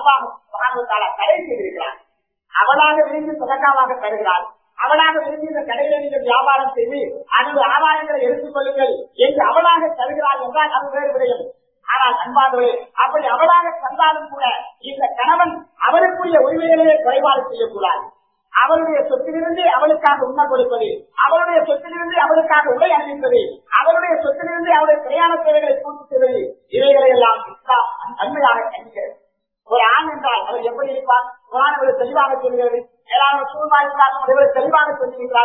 அல்லாஹ் தடை செய்திருக்கிறார் அவளாக விரும்பி சதக்காவாக தருகிறாள் அவளாக விரும்பி இந்த கடையில நீங்கள் வியாபாரம் செய்து அந்த ஆதாயங்களை எடுத்துக் கொள்ளுங்கள் என்று அவளாக தருகிறாள் என்றால் அது வேறு விடயம் ஆனால் அன்பாகவே அப்படி அவளாக தந்தாலும் கூட இந்த கணவன் அவருக்குரிய உரிமைகளையே குறைபாடு செய்யக்கூடாது அவருடைய சொத்திலிருந்து அவளுக்காக உண்ண கொடுப்பது அவருடைய சொத்திலிருந்து அவளுக்காக உடை அணிவிப்பது அவருடைய சொத்திலிருந்து அவருடைய பிரயாண தேவைகளை பூர்த்தி செய்வது இவைகளை எல்லாம் இஸ்லாம் நன்மையாக கணிக்கிறது ஒரு ஆண் என்றால் அவர் எப்படி இருப்பார் குரான் இவரை தெளிவாக சொல்கிறது ஏழாவது சூழ்நாய்க்காக இவரை தெளிவாக சொல்லியிருக்கிறார்கள்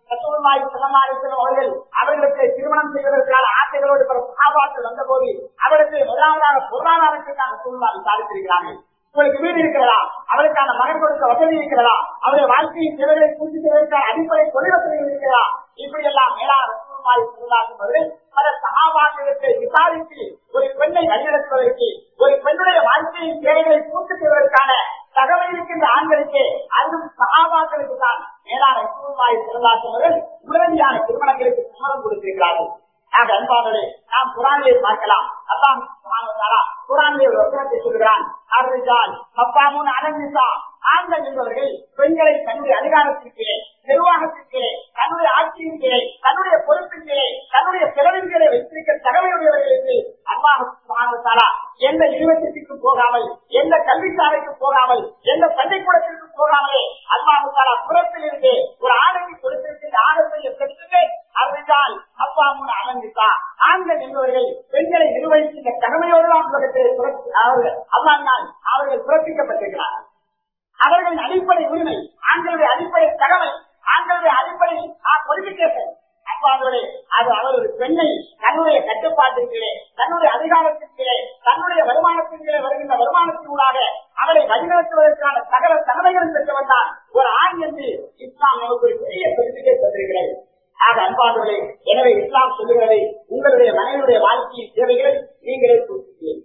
ரசூலுல்லாஹி ஸல்லல்லாஹு அலைஹி வஸல்லம் அவர்கள் அவர்களுக்கு திருமணம் செய்வதற்கான ஆசைகளோடு பிற சஹாபாக்கள் வந்தபோது அவருக்கு முதலாவதாக பொருளாதாரத்திற்கான சூழ்நிலை விசாரித்திருக்கிறார்கள் உங்களுக்கு வீடு இருக்கிறதா அவருக்கான மகன் கொடுக்க வசதி இருக்கிறதா அவருடைய வாழ்க்கையின் தேவைகளை பூர்த்தி செய்வதற்கான அடிப்படை தொழில் வசதிகள் இருக்கிறதா இப்படி எல்லாம் மேலான ரசூலுல்லாஹி ஸல்லல்லாஹு அலைஹி அவர்கள் பல சகாபாக்களுக்கு விசாரித்து ஒரு பெண்ணை வழிநடத்துவதற்கு ஒரு பெண்ணுடைய வாழ்க்கையின் தேவைகளை பூர்த்தி செய்வதற்கான தகவல் இருக்கின்ற ஆண்களுக்கு அதுவும் சகாபாக்களுக்கு தான் மேலான ரசூலுல்லாஹி ஸல்லல்லாஹு அலைஹி அவர்கள் உடனடியான திருமணங்களுக்கு சம்மதம் கொடுத்திருக்கிறார்கள் ஆக அன்பானவர்களே நாம் குரானிலே பார்க்கலாம் அல்லாஹ் சுப்ஹானஹு வ தஆலா குரானிலே ஒரு வசனத்தை சொல்கிறான் அர்ரிஜால் மக்காமுன் அலன்னிசா ஆண்கள் என்பவர்கள் பெண்களை தன்னுடைய அதிகாரத்திற்கு நிர்வாகத்திற்கு தன்னுடைய ஆட்சியின் கீழே தன்னுடைய பொறுப்பின் கீழே தன்னுடைய செலவின் கீழே வைத்திருக்க தகவலுடையவர்கள் என்று அல்லாஹ் சுப்ஹானஹு வ தஆலா எந்த யூனிவர்சிட்டிக்கும் போகாமல் எந்த கல்விசாலைக்கும் போகாமல் எந்த பள்ளிக்கூடத்திற்கும் போகாமலே அல்லாஹு தாலா புறத்தில் இருந்து ஒரு ஆணைக்கு கொடுத்திருக்கின்ற ஆணத்தை பெற்று அறிந்தால் அப்பா மூணு அலங்கித்தா ஆண்கள் என்பவர்கள் பெண்களை நிர்வகிக்கின்ற கடமையோடு தான் உலகத்தில் புரட்சி- அவர்கள் அல்லாஹ் அவர்கள் புறப்பிக்கப்பட்டிருக்கிறார்கள் அவர்களின் அடிப்படை உரிமை ஆண்களுடைய அடிப்படை தகவல் ஆண்களுடைய அடிப்படை கொலிபிகேஷன் அப்பாங்களே அது அவர் ஒரு பெண்ணை தன்னுடைய கட்டுப்பாட்டிற்கே தன்னுடைய அதிகாரத்திற்கே தன்னுடைய வருமானத்திற்கே வருகின்ற வருமானத்தினூடாக அவளை வழிநடத்துவதற்கான சகல தகவல்கள் பெற்றவன் தான் ஒரு ஆண் என்று இஸ்லாம் நமக்கு ஒரு பெரிய கொலிபிகேட் தந்திருக்கிறது ஆக அன்பார்களே எனவே இஸ்லாம் சொல்லுகிறதை உங்களுடைய மனைவியுடைய வாழ்க்கையின் தேவைகளை நீங்களே பூர்த்தி செய்யுங்கள்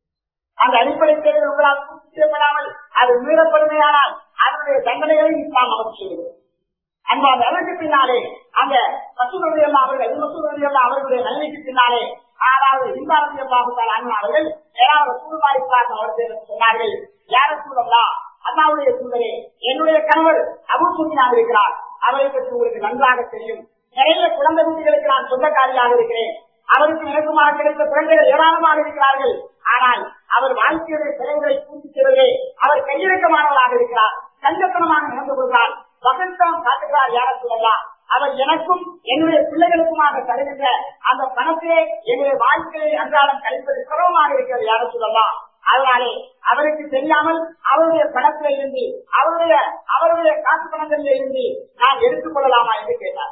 அந்த அடிப்படை தேவைகள் உங்களால் பூர்த்தி செய்யப்படாமல் அது மீறப்படுமையானால் அதனுடைய தண்டனைகளை இஸ்லாம் நமக்கு சொல்லுகிறது அன்பான அதற்கு பின்னாலே அந்த மசூரதி அல்லா அவர்கள் மசூரதி அல்லா அவர்களுடைய நன்மைக்கு பின்னாலே அதாவது இந்தாரதி அல்லாஹுத்தால் அண்ணா அவர்கள் ஏதாவது சூழ்நாய்க்காக அவர்கள் சொன்னார்கள் யார சூழல்லா அண்ணாவுடைய சூழலே என்னுடைய கணவர் அபுசூமியாக இருக்கிறார் அவரை பற்றி உங்களுக்கு நன்றாக தெரியும் நிறைய குழந்தை குட்டிகளுக்கு நான் சொந்தக்காரியாக இருக்கிறேன் அவருக்கு எனக்குமாக கிடைத்த குழந்தைகள் ஏராளமாக இருக்கிறார்கள் ஆனால் அவர் வாழ்க்கையுடைய செலவுகளை பூர்த்தி செய்வதே அவர் கையிறக்கமானவராக இருக்கிறார் கஞ்சத்தனமாக நடந்து கொள்கிறார் வசந்தம் காட்டுகிறார் யார சொல்லலாம் அவர் எனக்கும் என்னுடைய பிள்ளைகளுக்குமாக தருகின்ற அந்த பணத்தையே என்னுடைய வாழ்க்கையை அன்றாடம் கழிப்பது சிரமமாக இருக்கிறது யார சொல்லலாம் அதனாலே அவருக்கு தெரியாமல் அவருடைய பணத்தில இருந்து அவருடைய அவருடைய காசு பணங்களில் இருந்து நான் எடுத்துக் கொள்ளலாமா என்று கேட்டார்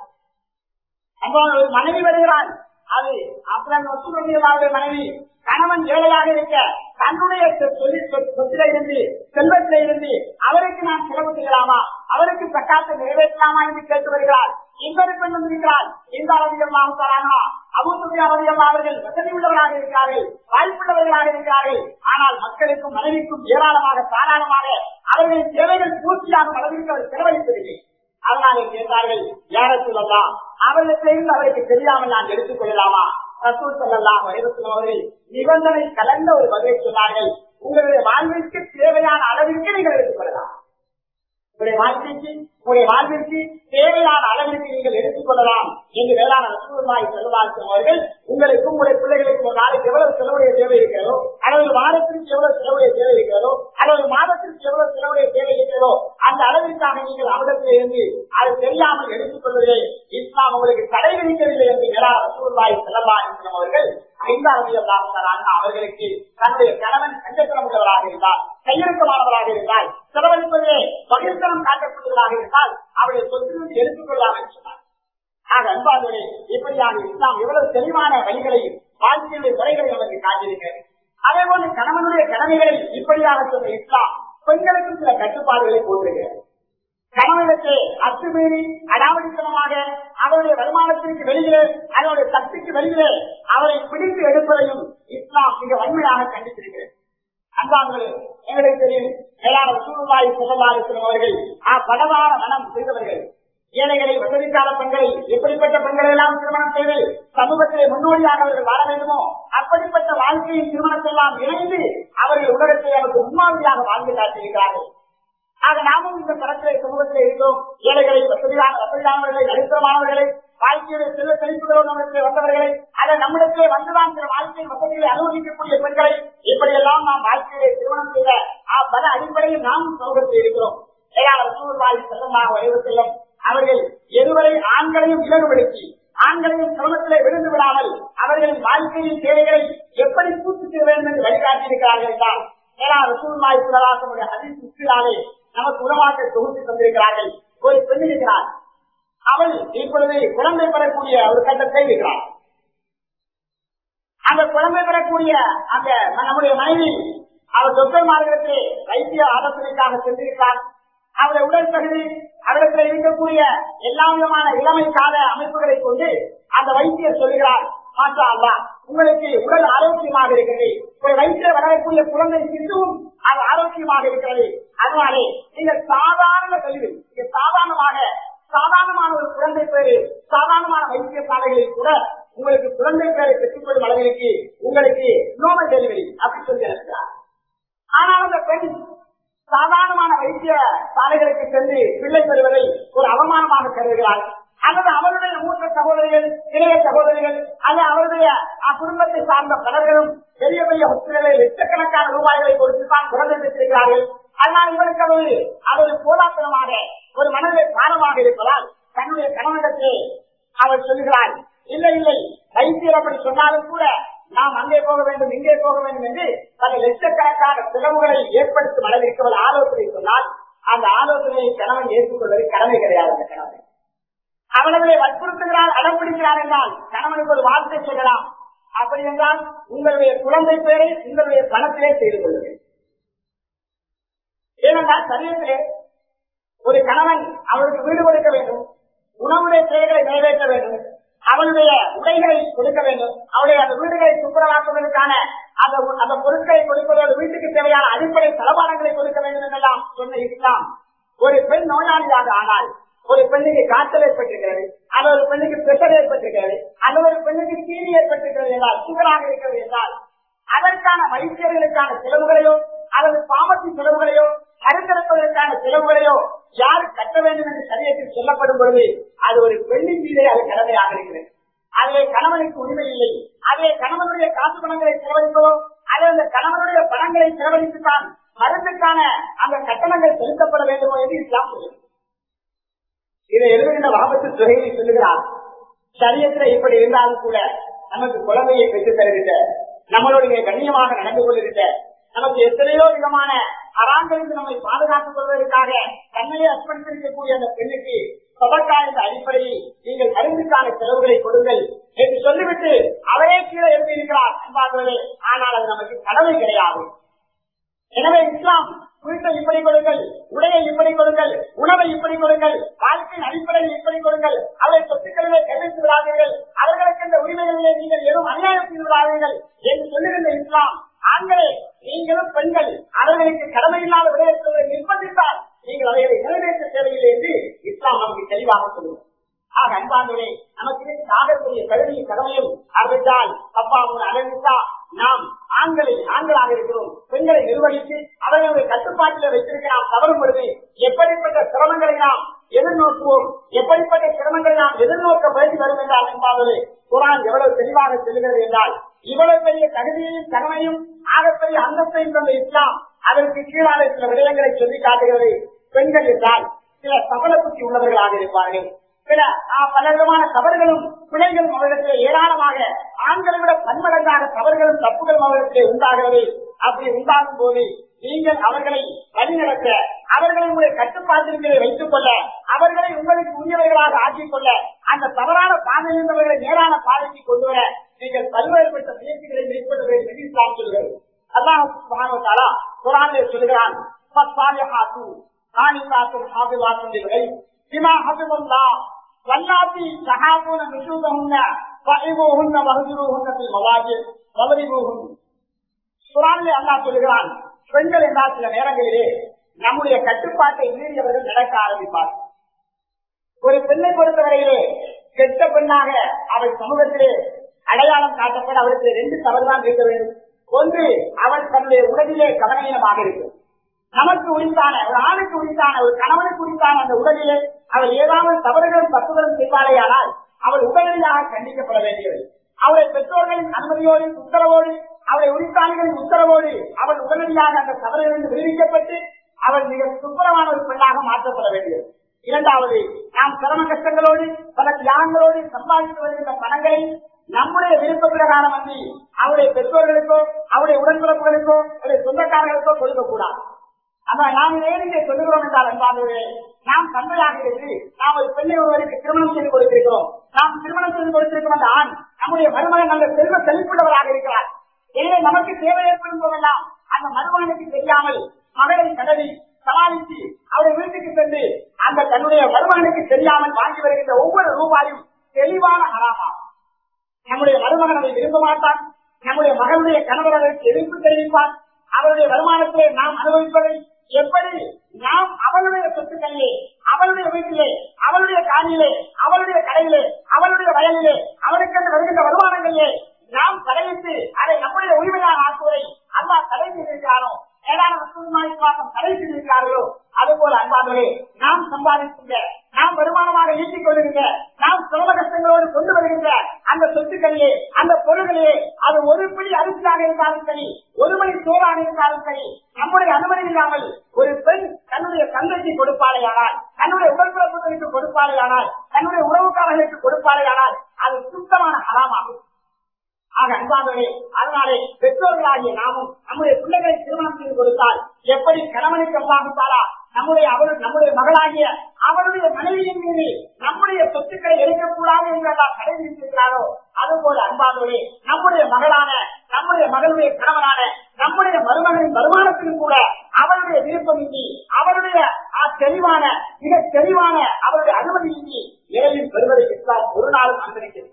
அன்பான ஒரு மனைவி வருகிறாள் அது அப்புறம் வசூலுடைய மனைவி கணவன் ஏழையாக இருக்க தன்னுடைய தொழில் சொத்தில இருந்து செல்வத்தில இருந்து அவருக்கு நான் செலவு செய்யலாமா அவருக்கு சக்காத்தை நிறைவேற்றலாமா என்று கேட்டு வருகிறார் இன்னொரு பெண் வந்திருக்கிறார் இந்த அளவியமாக தரானா அபூசுபி அவர்கள் அவர்கள் வசதி உள்ளவர்களாக இருக்கிறார்கள் வாய்ப்புள்ளவர்களாக இருக்கிறார்கள் ஆனால் மக்களுக்கும் மனைவிக்கும் ஏராளமாக தாராளமாக அவர்களின் தேவைகள் பூர்த்தியாக அளவிற்கு அவர் செலவழிப்பதில்லை அதனாலே கேட்டார்கள் யார சொல்லலாம் அவர்களிடத்திலிருந்து அவருக்கு தெரியாமல் நான் எடுத்துக் கொள்ளலாமா ரசூல் சொல்லலாம் வைரத்தில் அவர்கள் நிபந்தனை கலந்த ஒரு பதிலை சொன்னார்கள் உங்களுடைய வாழ்விற்கு தேவையான அளவிற்கு நீங்கள் எடுத்துக் கொள்ளலாம் உங்களுடைய வாழ்க்கைக்கு உங்களுடைய வாழ்விற்கு தேவையான அளவிற்கு நீங்கள் எடுத்துக் கொள்ளலாம் என்று வேளாண் ரசூலாய் செல்வாக்கும் அவர்கள் உங்களுக்கும் உங்களுடைய பிள்ளைகளுக்கும் ஒரு நாளைக்கு எவ்வளவு செலவுடைய தேவை இருக்கிறதோ அல்லது வாரத்திற்கு எவ்வளவு செலவுடைய தேவை இருக்கிறதோ அல்லது மாதத்திற்கு எவ்வளவு செலவுடைய தேவை இருக்கிறதோ அந்த அளவிற்காக நீங்கள் அவரிடத்தில் இருந்து அது தெரியாமல் எடுத்துக் கொள்வதே இஸ்லாம் உங்களுக்கு தடை விதிக்கவில்லை என்று வேளாண் ரசூலாய் செல்லலாம் என்கிற அவர்கள் ஐந்தாவது அவர்களுக்கு தன்னுடைய கணவன் கஞ்சத்தனமுள்ளவராக இருந்தால் கையெழுக்கமானவராக இருந்தால் செலவழிப்பதே பகிர்ந்தனம் காட்டக்கூடியவராக இருந்தால் அவருடைய சொத்திலிருந்து எடுத்துக் கொள்ளாமல் சொன்னார் ஆக அன்பார்களே இப்படியாக இஸ்லாம் எவ்வளவு தெளிவான வழிகளையும் வாழ்க்கையுடைய முறைகளை நமக்கு காட்டியிருக்கிறது அதே போல கணவனுடைய கடமைகளை இப்படியாக சொன்ன இஸ்லாம் பெண்களுக்கும் சில கட்டுப்பாடுகளை போட்டிருக்கிறது கணவனுக்கு அத்துமீறி அடாவடித்தனமாக அவருடைய வருமானத்திற்கு வெளியிலே அதனுடைய சக்திக்கு வெளியிலே அவரை பிடித்து எடுப்பதையும் இஸ்லாம் மிக வன்மையாக கண்டித்திருக்கிறது அன்பாங்களே எங்களுக்கு தெரியும் மேலாளர் சூழ்நாய் சொல்லலாறு அவர்கள் படவான மனம் செய்தவர்கள் ஏழைகளை வசதிக்கால பெண்களை எப்படிப்பட்ட பெண்களை எல்லாம் திருமணம் செய்து சமூகத்திலே முன்னோடியாக அவர்கள் வாழ வேண்டுமோ அப்படிப்பட்ட வாழ்க்கையின் திருமணத்தை எல்லாம் இணைந்து அவர்கள் உலகத்தை அவருக்கு முன்மாதிரியாக வாழ்ந்து காட்டியிருக்கிறார்கள் ஆக நாமும் இந்த தரத்திலே சமூகத்திலே இருக்கிறோம் ஏழைகளை வசதியான வசதியானவர்களை நடுத்தரமானவர்களை வாழ்க்கையுடைய சில செழிப்புகளோடு நம்மிடத்தில் வந்தவர்களை அதை நம்மிடத்திலே வந்துதான் சில வாழ்க்கையின் வசதிகளை அனுபவிக்கக்கூடிய பெண்களை இப்படியெல்லாம் நாம் வாழ்க்கையிலே திருமணம் செய்த பல அடிப்படையில் நாம் சமூகத்தில் இருக்கிறோம் செல்லமாக வரைவு செல்லும் அவர்கள் எதுவரை ஆண்களையும் இலகுபடுத்தி ஆண்களையும் சிரமத்திலே விழுந்து விடாமல் அவர்களின் வாழ்க்கையின் தேவைகளை எப்படி பூர்த்தி செய்ய வேண்டும் என்று வழிகாட்டியிருக்கிறார்கள் என்றால் ஏழாவது சூழ்நாய் சுடலாசனுடைய அதிர்ச்சியாலே நமக்கு உணவாக்க தொகுத்து தந்திருக்கிறார்கள் ஒரு பெண் இருக்கிறார் அவள் இப்பொழுது குழந்தை பெறக்கூடிய ஒரு கட்டத்தை இருக்கிறார் அந்த குழந்தை பெறக்கூடிய அந்த நம்முடைய மனைவி அவர் டாக்டர் மார்க்கத்தை வைத்திய ஆலோசனைக்காக சென்றிருக்கிறார் அவருடைய உடல் தகுதி அவரிடத்தில் இருக்கக்கூடிய எல்லா விதமான இளமை கால அமைப்புகளை கொண்டு அந்த வைத்தியர் சொல்கிறார் மாற்றா அல்லா உங்களுக்கு உடல் ஆரோக்கியமாக இருக்கிறது ஒரு வயிற்றில் வளரக்கூடிய குழந்தை சிசுவும் அது ஆரோக்கியமாக இருக்கிறது அதனாலே நீங்கள் சாதாரண கல்வி நீங்க சாதாரணமாக சாதாரணமான ஒரு குழந்தை பேரு சாதாரணமான வைத்தியசாலைகளில் கூட உங்களுக்கு குழந்தை பேரை பெற்றுக்கொள்ளும் அளவிற்கு உங்களுக்கு நோமல் டெலிவரி அப்படி சொல்லி இருக்கிறார் ஆனால் அந்த பெண் சாதாரணமான வைத்திய சாலைகளுக்கு சென்று பிள்ளை பெறுவதை ஒரு அவமானமாக கருதுகிறார் அல்லது அவருடைய மூத்த சகோதரிகள் இளைய சகோதரிகள் அல்லது அவருடைய குடும்பத்தை சார்ந்த பலர்களும் பெரிய பெரிய ஹாஸ்பிட்டலில் லட்சக்கணக்கான ரூபாய்களை கொடுத்து தான் குழந்தை பெற்றிருக்கிறார்கள் அதனால் இவருக்கு அது அது ஒரு போதாத்தனமாக ஒரு மனதிலே பாரமாக இருப்பதால் தன்னுடைய கணவனிடத்திலே அவர் சொல்கிறார் இல்லை இல்லை வைத்தியர் அப்படி சொன்னாலும் கூட நாம் அங்கே போக வேண்டும் இங்கே போக வேண்டும் என்று பல லட்சக்கணக்கான செலவுகளை ஏற்படுத்தும் அளவிற்கு ஒரு ஆலோசனை சொன்னால் அந்த ஆலோசனையை கணவன் ஏற்றுக்கொள்வது கடமை கிடையாது அந்த கணவன் அவளவரை வற்புறுத்துகிறார் அடம்பிடிக்கிறார் என்றால் கணவனுக்கு ஒரு வார்த்தை சொல்லலாம் அப்படி என்றால் உங்களுடைய குழந்தை பேரை உங்களுடைய பணத்திலே செய்து கொள்ளுங்கள் ஏனென்றால் சரீரத்திலே ஒரு கணவன் அவருக்கு வீடு கொடுக்க வேண்டும் உணவுடைய செயல்களை நிறைவேற்ற வேண்டும் அவளுடைய உடைகளை கொடுக்க வேண்டும் அவருடைய அந்த வீடுகளை சுத்தரவாக்குவதற்கான அந்த அந்த பொருட்களை கொடுப்பதோடு வீட்டுக்கு தேவையான அடிப்படை தளபாடங்களை கொடுக்க வேண்டும் என்றெல்லாம் சொன்ன இஸ்லாம் ஒரு பெண் நோயாளியாக ஆனால் ஒரு பெண்ணுக்கு காய்ச்சல் ஏற்பட்டிருக்கிறது அல்லது ஒரு பெண்ணுக்கு பிரஷர் ஏற்பட்டிருக்கிறது அல்லது ஒரு பெண்ணுக்கு தீனி ஏற்பட்டிருக்கிறது என்றால் சுகராக இருக்கிறது என்றால் அதற்கான வைத்தியர்களுக்கான செலவுகளையோ அல்லது பாமத்தி செலவுகளையோ கருத்தரப்பதற்கான செலவுகளையோ யார் கட்ட வேண்டும் என்று சரியத்தில் சொல்லப்படும் பொழுது அது ஒரு பெண்ணின் மீதே அது கடமையாக இருக்கிறது அதிலே கணவனுக்கு உரிமை இல்லை அதிலே கணவனுடைய காசு பணங்களை செலவழிப்பதோ அல்லது அந்த கணவனுடைய பணங்களை செலவழித்துத்தான் மருந்துக்கான அந்த கட்டணங்கள் செலுத்தப்பட வேண்டுமோ என்று இஸ்லாம் சொல்லுது இதை எழுதுகின்ற வாபத்து துறையை சொல்லுகிறார் சரியத்தில் இப்படி இருந்தாலும் கூட நமக்கு குழந்தையை பெற்றுத் தருகின்ற நம்மளுடைய கண்ணியமாக நடந்து கொள்கின்ற நமக்கு எத்தனையோ விதமான அறாங்களிலிருந்து நம்மை பாதுகாத்துக் கொள்வதற்காக தன்னையே அர்ப்பணித்திருக்கக்கூடிய அந்த பெண்ணுக்கு சபக்கா என்ற அடிப்படையில் நீங்கள் மருந்துக்கான செலவுகளை கொடுங்கள் என்று சொல்லிவிட்டு அவரே கீழே எழுதியிருக்கிறார் என்பார்களே ஆனால் அது நமக்கு கடமை கிடையாது எனவே இஸ்லாம் வீட்டை இப்படி கொடுங்கள் உடையை இப்படி கொடுங்கள் உணவை இப்படி கொடுங்கள் வாழ்க்கையின் அடிப்படையில் இப்படி கொடுங்கள் அவரை சொத்துக்களிலே கவனித்து விடாதீர்கள் அவர்களுக்கு இந்த உரிமைகளிலே நீங்கள் எதுவும் அநியாயம் செய்து விடாதீர்கள் என்று சொல்லுகின்ற இஸ்லாம் ஆண்களே நீங்களும் பெண்கள் அவர்களுக்கு கடமை இல்லாத விடயத்தை நிர்பந்தித்தால் நீங்கள் அவைகளை நிறைவேற்ற தேவையில்லை என்று இஸ்லாம் நமக்கு தெளிவாக சொல்லுவோம் ஆக அன்பானவர்களே நமக்கு சாகக்கூடிய கருவியின் கடமையும் அறிவித்தால் அப்பாவும் அலங்கித்தா நாம் ஆண்களை ஆண்களாக இருக்கிறோம் பெண்களை நிர்வகித்து அவர்களுடைய கட்டுப்பாட்டில் வைத்திருக்க நாம் தவறும் பொழுது எப்படிப்பட்ட சிரமங்களை நாம் எதிர்நோக்குவோம் எப்படிப்பட்ட சிரமங்களை நாம் எதிர்நோக்க வேண்டி வரும் என்றால் என்பாவது குரான் எவ்வளவு தெளிவாக செல்கிறது என்றால் இவ்வளவு பெரிய தகுதியையும் கடமையும் ஆகப்பெரிய அந்தஸ்தையும் கொண்ட இஸ்லாம் அதற்கு கீழான சில விடயங்களை சொல்லி காட்டுகிறது பெண்கள் என்றால் சில சபல புத்தி உள்ளவர்களாக இருப்பார்கள் சில பல விதமான தவறுகளும் பிழைகளும் அவர்களுக்கு ஏராளமாக ஆண்களை விட பன்மடங்காக தவறுகளும் தப்புகளும் அவர்களுக்கு உண்டாகிறது அப்படி உண்டாகும் போது நீங்கள் அவர்களை வழிநடத்த அவர்களை உங்களுடைய கட்டுப்பாட்டிற்கு வைத்துக் கொள்ள அவர்களை உங்களுக்கு உரியவர்களாக ஆக்கிக் கொள்ள அந்த தவறான பாதையில் அவர்களை நேரான பாதைக்கு கொண்டு வர நீங்கள் பல்வேறுபட்ட முயற்சிகளை மேற்கொள்ள வேண்டும் என்று இஸ்லாம் சொல்கிறது அல்லாஹ் குரானிலே சொல்கிறான் بما حفظ الله واللاتي تحاولون نشوزهن فعبوهن وهجروهن في المواجع وضربوهن குரானிலே அல்லாஹ் சொல்லுகிறான் பெண்கள் என்றால் சில நேரங்களிலே நம்முடைய கட்டுப்பாட்டை மீறியவர்கள் நடக்க ஆரம்பிப்பார் ஒரு பெண்ணை பொறுத்தவரையிலே கெட்ட பெண்ணாக அவள் சமூகத்திலே அடையாளம் காட்டப்பட அவருக்கு ரெண்டு தவறுதான் இருக்க வேண்டும் ஒன்று அவள் தன்னுடைய உடலிலே கவனீனமாக இருக்கும் நமக்கு உரித்தான ஒரு ஆணுக்கு உரித்தான ஒரு கணவனுக்கு உரித்தான அந்த உடலிலே அவள் ஏதாவது தவறுகளும் தப்புகளும் செய்வாரேயானால் அவள் உடனடியாக கண்டிக்கப்பட வேண்டியது அவளை பெற்றோர்களின் அனுமதியோடு உத்தரவோடு அவளை உரித்தாளிகளின் உத்தரவோடு அவள் உடனடியாக அந்த தவறுகளிலிருந்து விடுவிக்கப்பட்டு அவள் மிக சுப்பரமான ஒரு பெண்ணாக மாற்றப்பட வேண்டியது இரண்டாவது நாம் சிரம கஷ்டங்களோடு பல தியாகங்களோடு சம்பாதித்து வருகின்ற பணங்களை நம்முடைய விருப்ப பிரகாரம் வந்து அவருடைய பெற்றோர்களுக்கோ அவருடைய உடன்பிறப்புகளுக்கோ அவருடைய சொந்தக்காரர்களுக்கோ கொடுக்க கூடாது அப்ப நாம் ஏன் இங்கே சொல்லுகிறோம் என்றால் அன்பாகவே நாம் தந்தையாக இருந்து நாம் ஒரு பெண்ணை ஒருவருக்கு திருமணம் செய்து கொடுத்திருக்கிறோம் நாம் திருமணம் செய்து கொடுத்திருக்கிறோம் அந்த ஆண் நம்முடைய மருமகன் நல்ல செல்வ செழிப்புள்ளவராக இருக்கிறார் எனவே நமக்கு தேவை ஏற்படும் போதெல்லாம் அந்த மருமகனுக்கு தெரியாமல் மகளை கடவி சமாளித்து அவருடைய வீட்டுக்கு சென்று அந்த தன்னுடைய மருமகனுக்கு தெரியாமல் வாங்கி வருகின்ற ஒவ்வொரு ரூபாயும் தெளிவான ஹராமாகும் நம்முடைய மருமகன் அதை விரும்ப மாட்டான் நம்முடைய மகனுடைய கணவர் அதற்கு எதிர்ப்பு தெரிவிப்பார் அவருடைய வருமானத்தை நாம் அனுபவிப்பதை எப்படி நாம் அவளுடைய சொத்துக்களிலே அவளுடைய வீட்டிலே அவளுடைய காணியிலே அவளுடைய கடையிலே அவளுடைய வயலிலே அவனுக்கு அந்த வருகின்ற வருமானங்களிலே நாம் தலையிட்டு அதை நம்முடைய உரிமையாக ஆக்குவதை அல்லா தடை செய்திருக்கிறானோ ஏதான வசூல்மாரிவாசம் தடை செய்திருக்கிறார்களோ அதுபோல அன்பாகவே நாம் சம்பாதிக்கின்ற நாம் வருமானமாக ஈட்டிக் கொள்கின்ற நாம் சிரம கஷ்டங்களோடு கொண்டு வருகின்ற அந்த சொத்துக்களிலே அந்த பொருள்களிலே அது ஒரு பிடி அரிசியாக இருந்தாலும் சரி ஒரு மணி சோறாக இருந்தாலும் சரி நம்முடைய அனுமதி இல்லாமல் ஒரு பெண் தன்னுடைய தந்தைக்கு கொடுப்பாளையானால் தன்னுடைய உடற்பிறப்புகளுக்கு கொடுப்பாளையானால் தன்னுடைய உறவுக்காரர்களுக்கு கொடுப்பாளையானால் அது சுத்தமான ஹராமாகும் ஆக அன்பாகவே அதனாலே பெற்றோர்களாகிய நாமும் நம்முடைய பிள்ளைகளை திருமணம் செய்து கொடுத்தால் எப்படி கணவனுக்கு அல்லாஹாலா நம்முடைய அவள் நம்முடைய மகளாகிய அவருடைய மனைவியின் மீது நம்முடைய சொத்துக்களை எடுக்கக்கூடாது என்று எல்லாம் தடை விதித்திருக்கிறாரோ அதுபோல அன்பாகவே நம்முடைய மகளான நம்முடைய மகளுடைய கணவனான நம்முடைய மருமகனின் வருமானத்திலும் கூட அவருடைய விருப்பமின்றி அவருடைய ஆ தெளிவான மிக தெளிவான அவருடைய அனுமதியின்றி எதையும் பெறுவதை இஸ்லாம் ஒரு நாளும் அனுமதிக்கிறது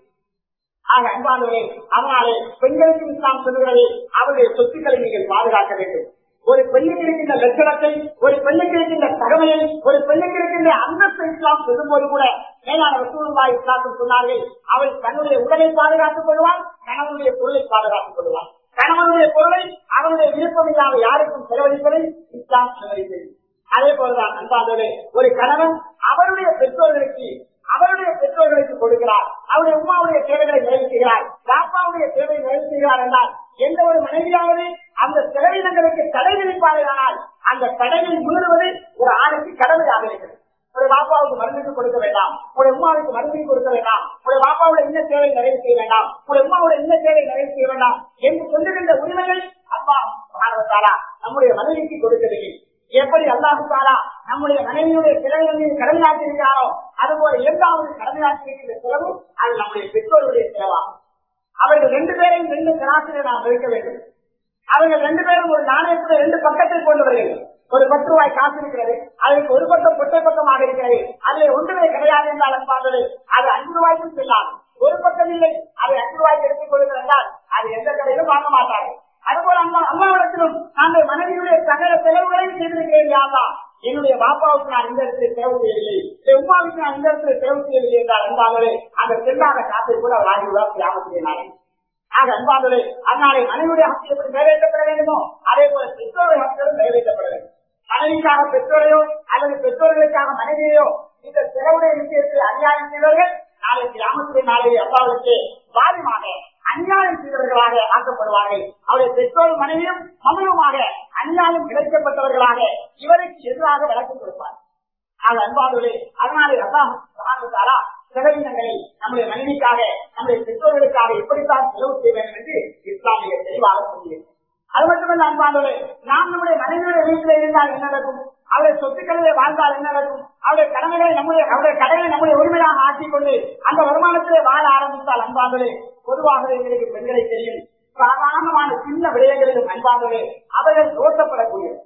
ஆக அன்பானவரே அதனாலே பெண்களுக்கு இஸ்லாம் சொல்லுகிறது அவருடைய சொத்துக்களை நீங்கள் பாதுகாக்க வேண்டும் ஒரு பெண்ணுக்கு இருக்கின்ற லட்சணத்தை ஒரு பெண்ணுக்கு இருக்கின்ற தகமையை ஒரு பெண்ணுக்கு இருக்கின்ற அந்தஸ்தை இஸ்லாம் சொல்லும்போது கூட மேலான ரசூலுல்லா இஸ்லாத்தில் சொன்னார்கள் அவள் தன்னுடைய உடலை பாதுகாத்துக் கொள்வாள் கணவனுடைய பொருளை பாதுகாத்துக் கொள்வாள் கணவனுடைய பொருளை அவனுடைய விருப்பம் இல்லாமல் யாருக்கும் செலவழிப்பதை இஸ்லாம் செலவழித்தது அதே போலதான் அன்பாந்தவரே ஒரு கணவன் அவருடைய பெற்றோர்களுக்கு அவருடைய பெற்றோர்களுக்கு கொடுக்கிறார் அவருடைய உமாவுடைய தேவைகளை நிறைவேற்றுகிறார் பாப்பாவுடைய தேவையை நிறைவேற்றுகிறார் என்றால் எந்த ஒரு மனைவியாவது அந்த செலவினங்களுக்கு தடை விதிப்பார்களானால் அந்த தடையை மீறுவது ஒரு ஆணுக்கு கடமையாக இருக்கிறது ஒரு பாப்பாவுக்கு மருந்துக்கு கொடுக்க வேண்டாம் ஒரு உமாவுக்கு மருந்துக்கு கொடுக்க வேண்டாம் ஒரு பாப்பாவோட இந்த தேவை நிறைவு செய்ய வேண்டாம் ஒரு உமாவோட இந்த தேவை நிறைவு செய்ய வேண்டாம் என்று சொல்லுகின்ற உரிமைகள் அப்பா ஆனவத்தாரா நம்முடைய மனைவிக்கு கொடுக்கவில்லை எப்படி அல்லாஹு தாலா நம்முடைய மனைவியுடைய சிலைகள் மீது கடமையாற்றிருக்கிறாரோ அதுபோல இரண்டாவது கடமையாற்றிருக்கின்ற செலவு அது நம்முடைய பெற்றோருடைய செலவாகும் அவர்கள் ரெண்டு பேரையும் ரெண்டு கலாசிலே நாம் இருக்க வேண்டும் அவர்கள் ரெண்டு பேரும் ஒரு நாணயத்துல ரெண்டு பக்கத்தை கொண்டவர்கள் ஒரு பத்து ரூபாய் காசு இருக்கிறது அதற்கு ஒரு பக்கம் பொட்டை பக்கமாக இருக்கிறது அதுல ஒன்றுமே கிடையாது என்றால் பார்ப்பது அது அஞ்சு ரூபாய்க்கும் செல்லாது ஒரு பக்கம் இல்லை அதை அஞ்சு ரூபாய்க்கு எடுத்துக் கொள்ளுங்கள் என்றால் அது எந்த கடையிலும் வாங்க மாட்டார்கள் அதுபோல அம்மா அம்மாவிடத்திலும் நாங்கள் மனைவியுடைய சகல செலவுகளையும் செய்திருக்கிறேன் யாரா என்னுடைய பாப்பாவுக்கு நான் இந்த இடத்துல செலவு செய்யவில்லை என் உமாவுக்கு நான் இந்த இடத்துல செலவு செய்யவில்லை என்றால் அன்பாகவே அந்த செல்லாத காசை கூட வாங்கிவிடா கிராமத்திலே ஆக அன்பாகவே அதனாலே மனைவியுடைய ஹக்கு எப்படி நிறைவேற்றப்பட வேண்டுமோ அதே போல பெற்றோருடைய ஹக்குகளும் நிறைவேற்றப்பட வேண்டும் மனைவிக்காக பெற்றோரையோ அல்லது பெற்றோர்களுக்காக மனைவியோ இந்த செலவுடைய விஷயத்தில் அநியாயம் செய்தவர்கள் நாளை கிராமத்திலே நாளை அப்பாவுக்கு பாதிமாக அநியாயம் செய்தவர்களாக ஆக்கப்படுவார்கள் அவருடைய பெற்றோர் மனைவியும் மமனமாக அநியாயம் கிடைக்கப்பட்டவர்களாக இவருக்கு எதிராக விளக்கம் கொடுப்பார் ஆக அன்பார்களே அதனாலே அல்லாஹாலா செலவினங்களை நம்முடைய மனைவிக்காக நம்முடைய பெற்றோர்களுக்காக எப்படித்தான் செலவு செய்ய வேண்டும் என்று இஸ்லாமிய தெளிவாக சொல்லியிருக்கிறது அது மட்டுமல்ல அன்பானோடு நாம் நம்முடைய மனைவியுடைய வீட்டில் இருந்தால் என்ன நடக்கும் அவருடைய சொத்துக்களிலே வாழ்ந்தால் என்ன நடக்கும் அவருடைய கடமைகளை நம்முடைய அவருடைய கடனை நம்முடைய உரிமையாக ஆக்கிக் கொண்டு அந்த வருமானத்திலே வாழ ஆரம்பித்தால் அன்பானோடு பொதுவாகவே எங்களுக்கு பெண்களை தெரியும் சாதாரணமான சின்ன விடயங்களிலும் அன்பானோடு அவர்கள் தோட்டப்படக்கூடியது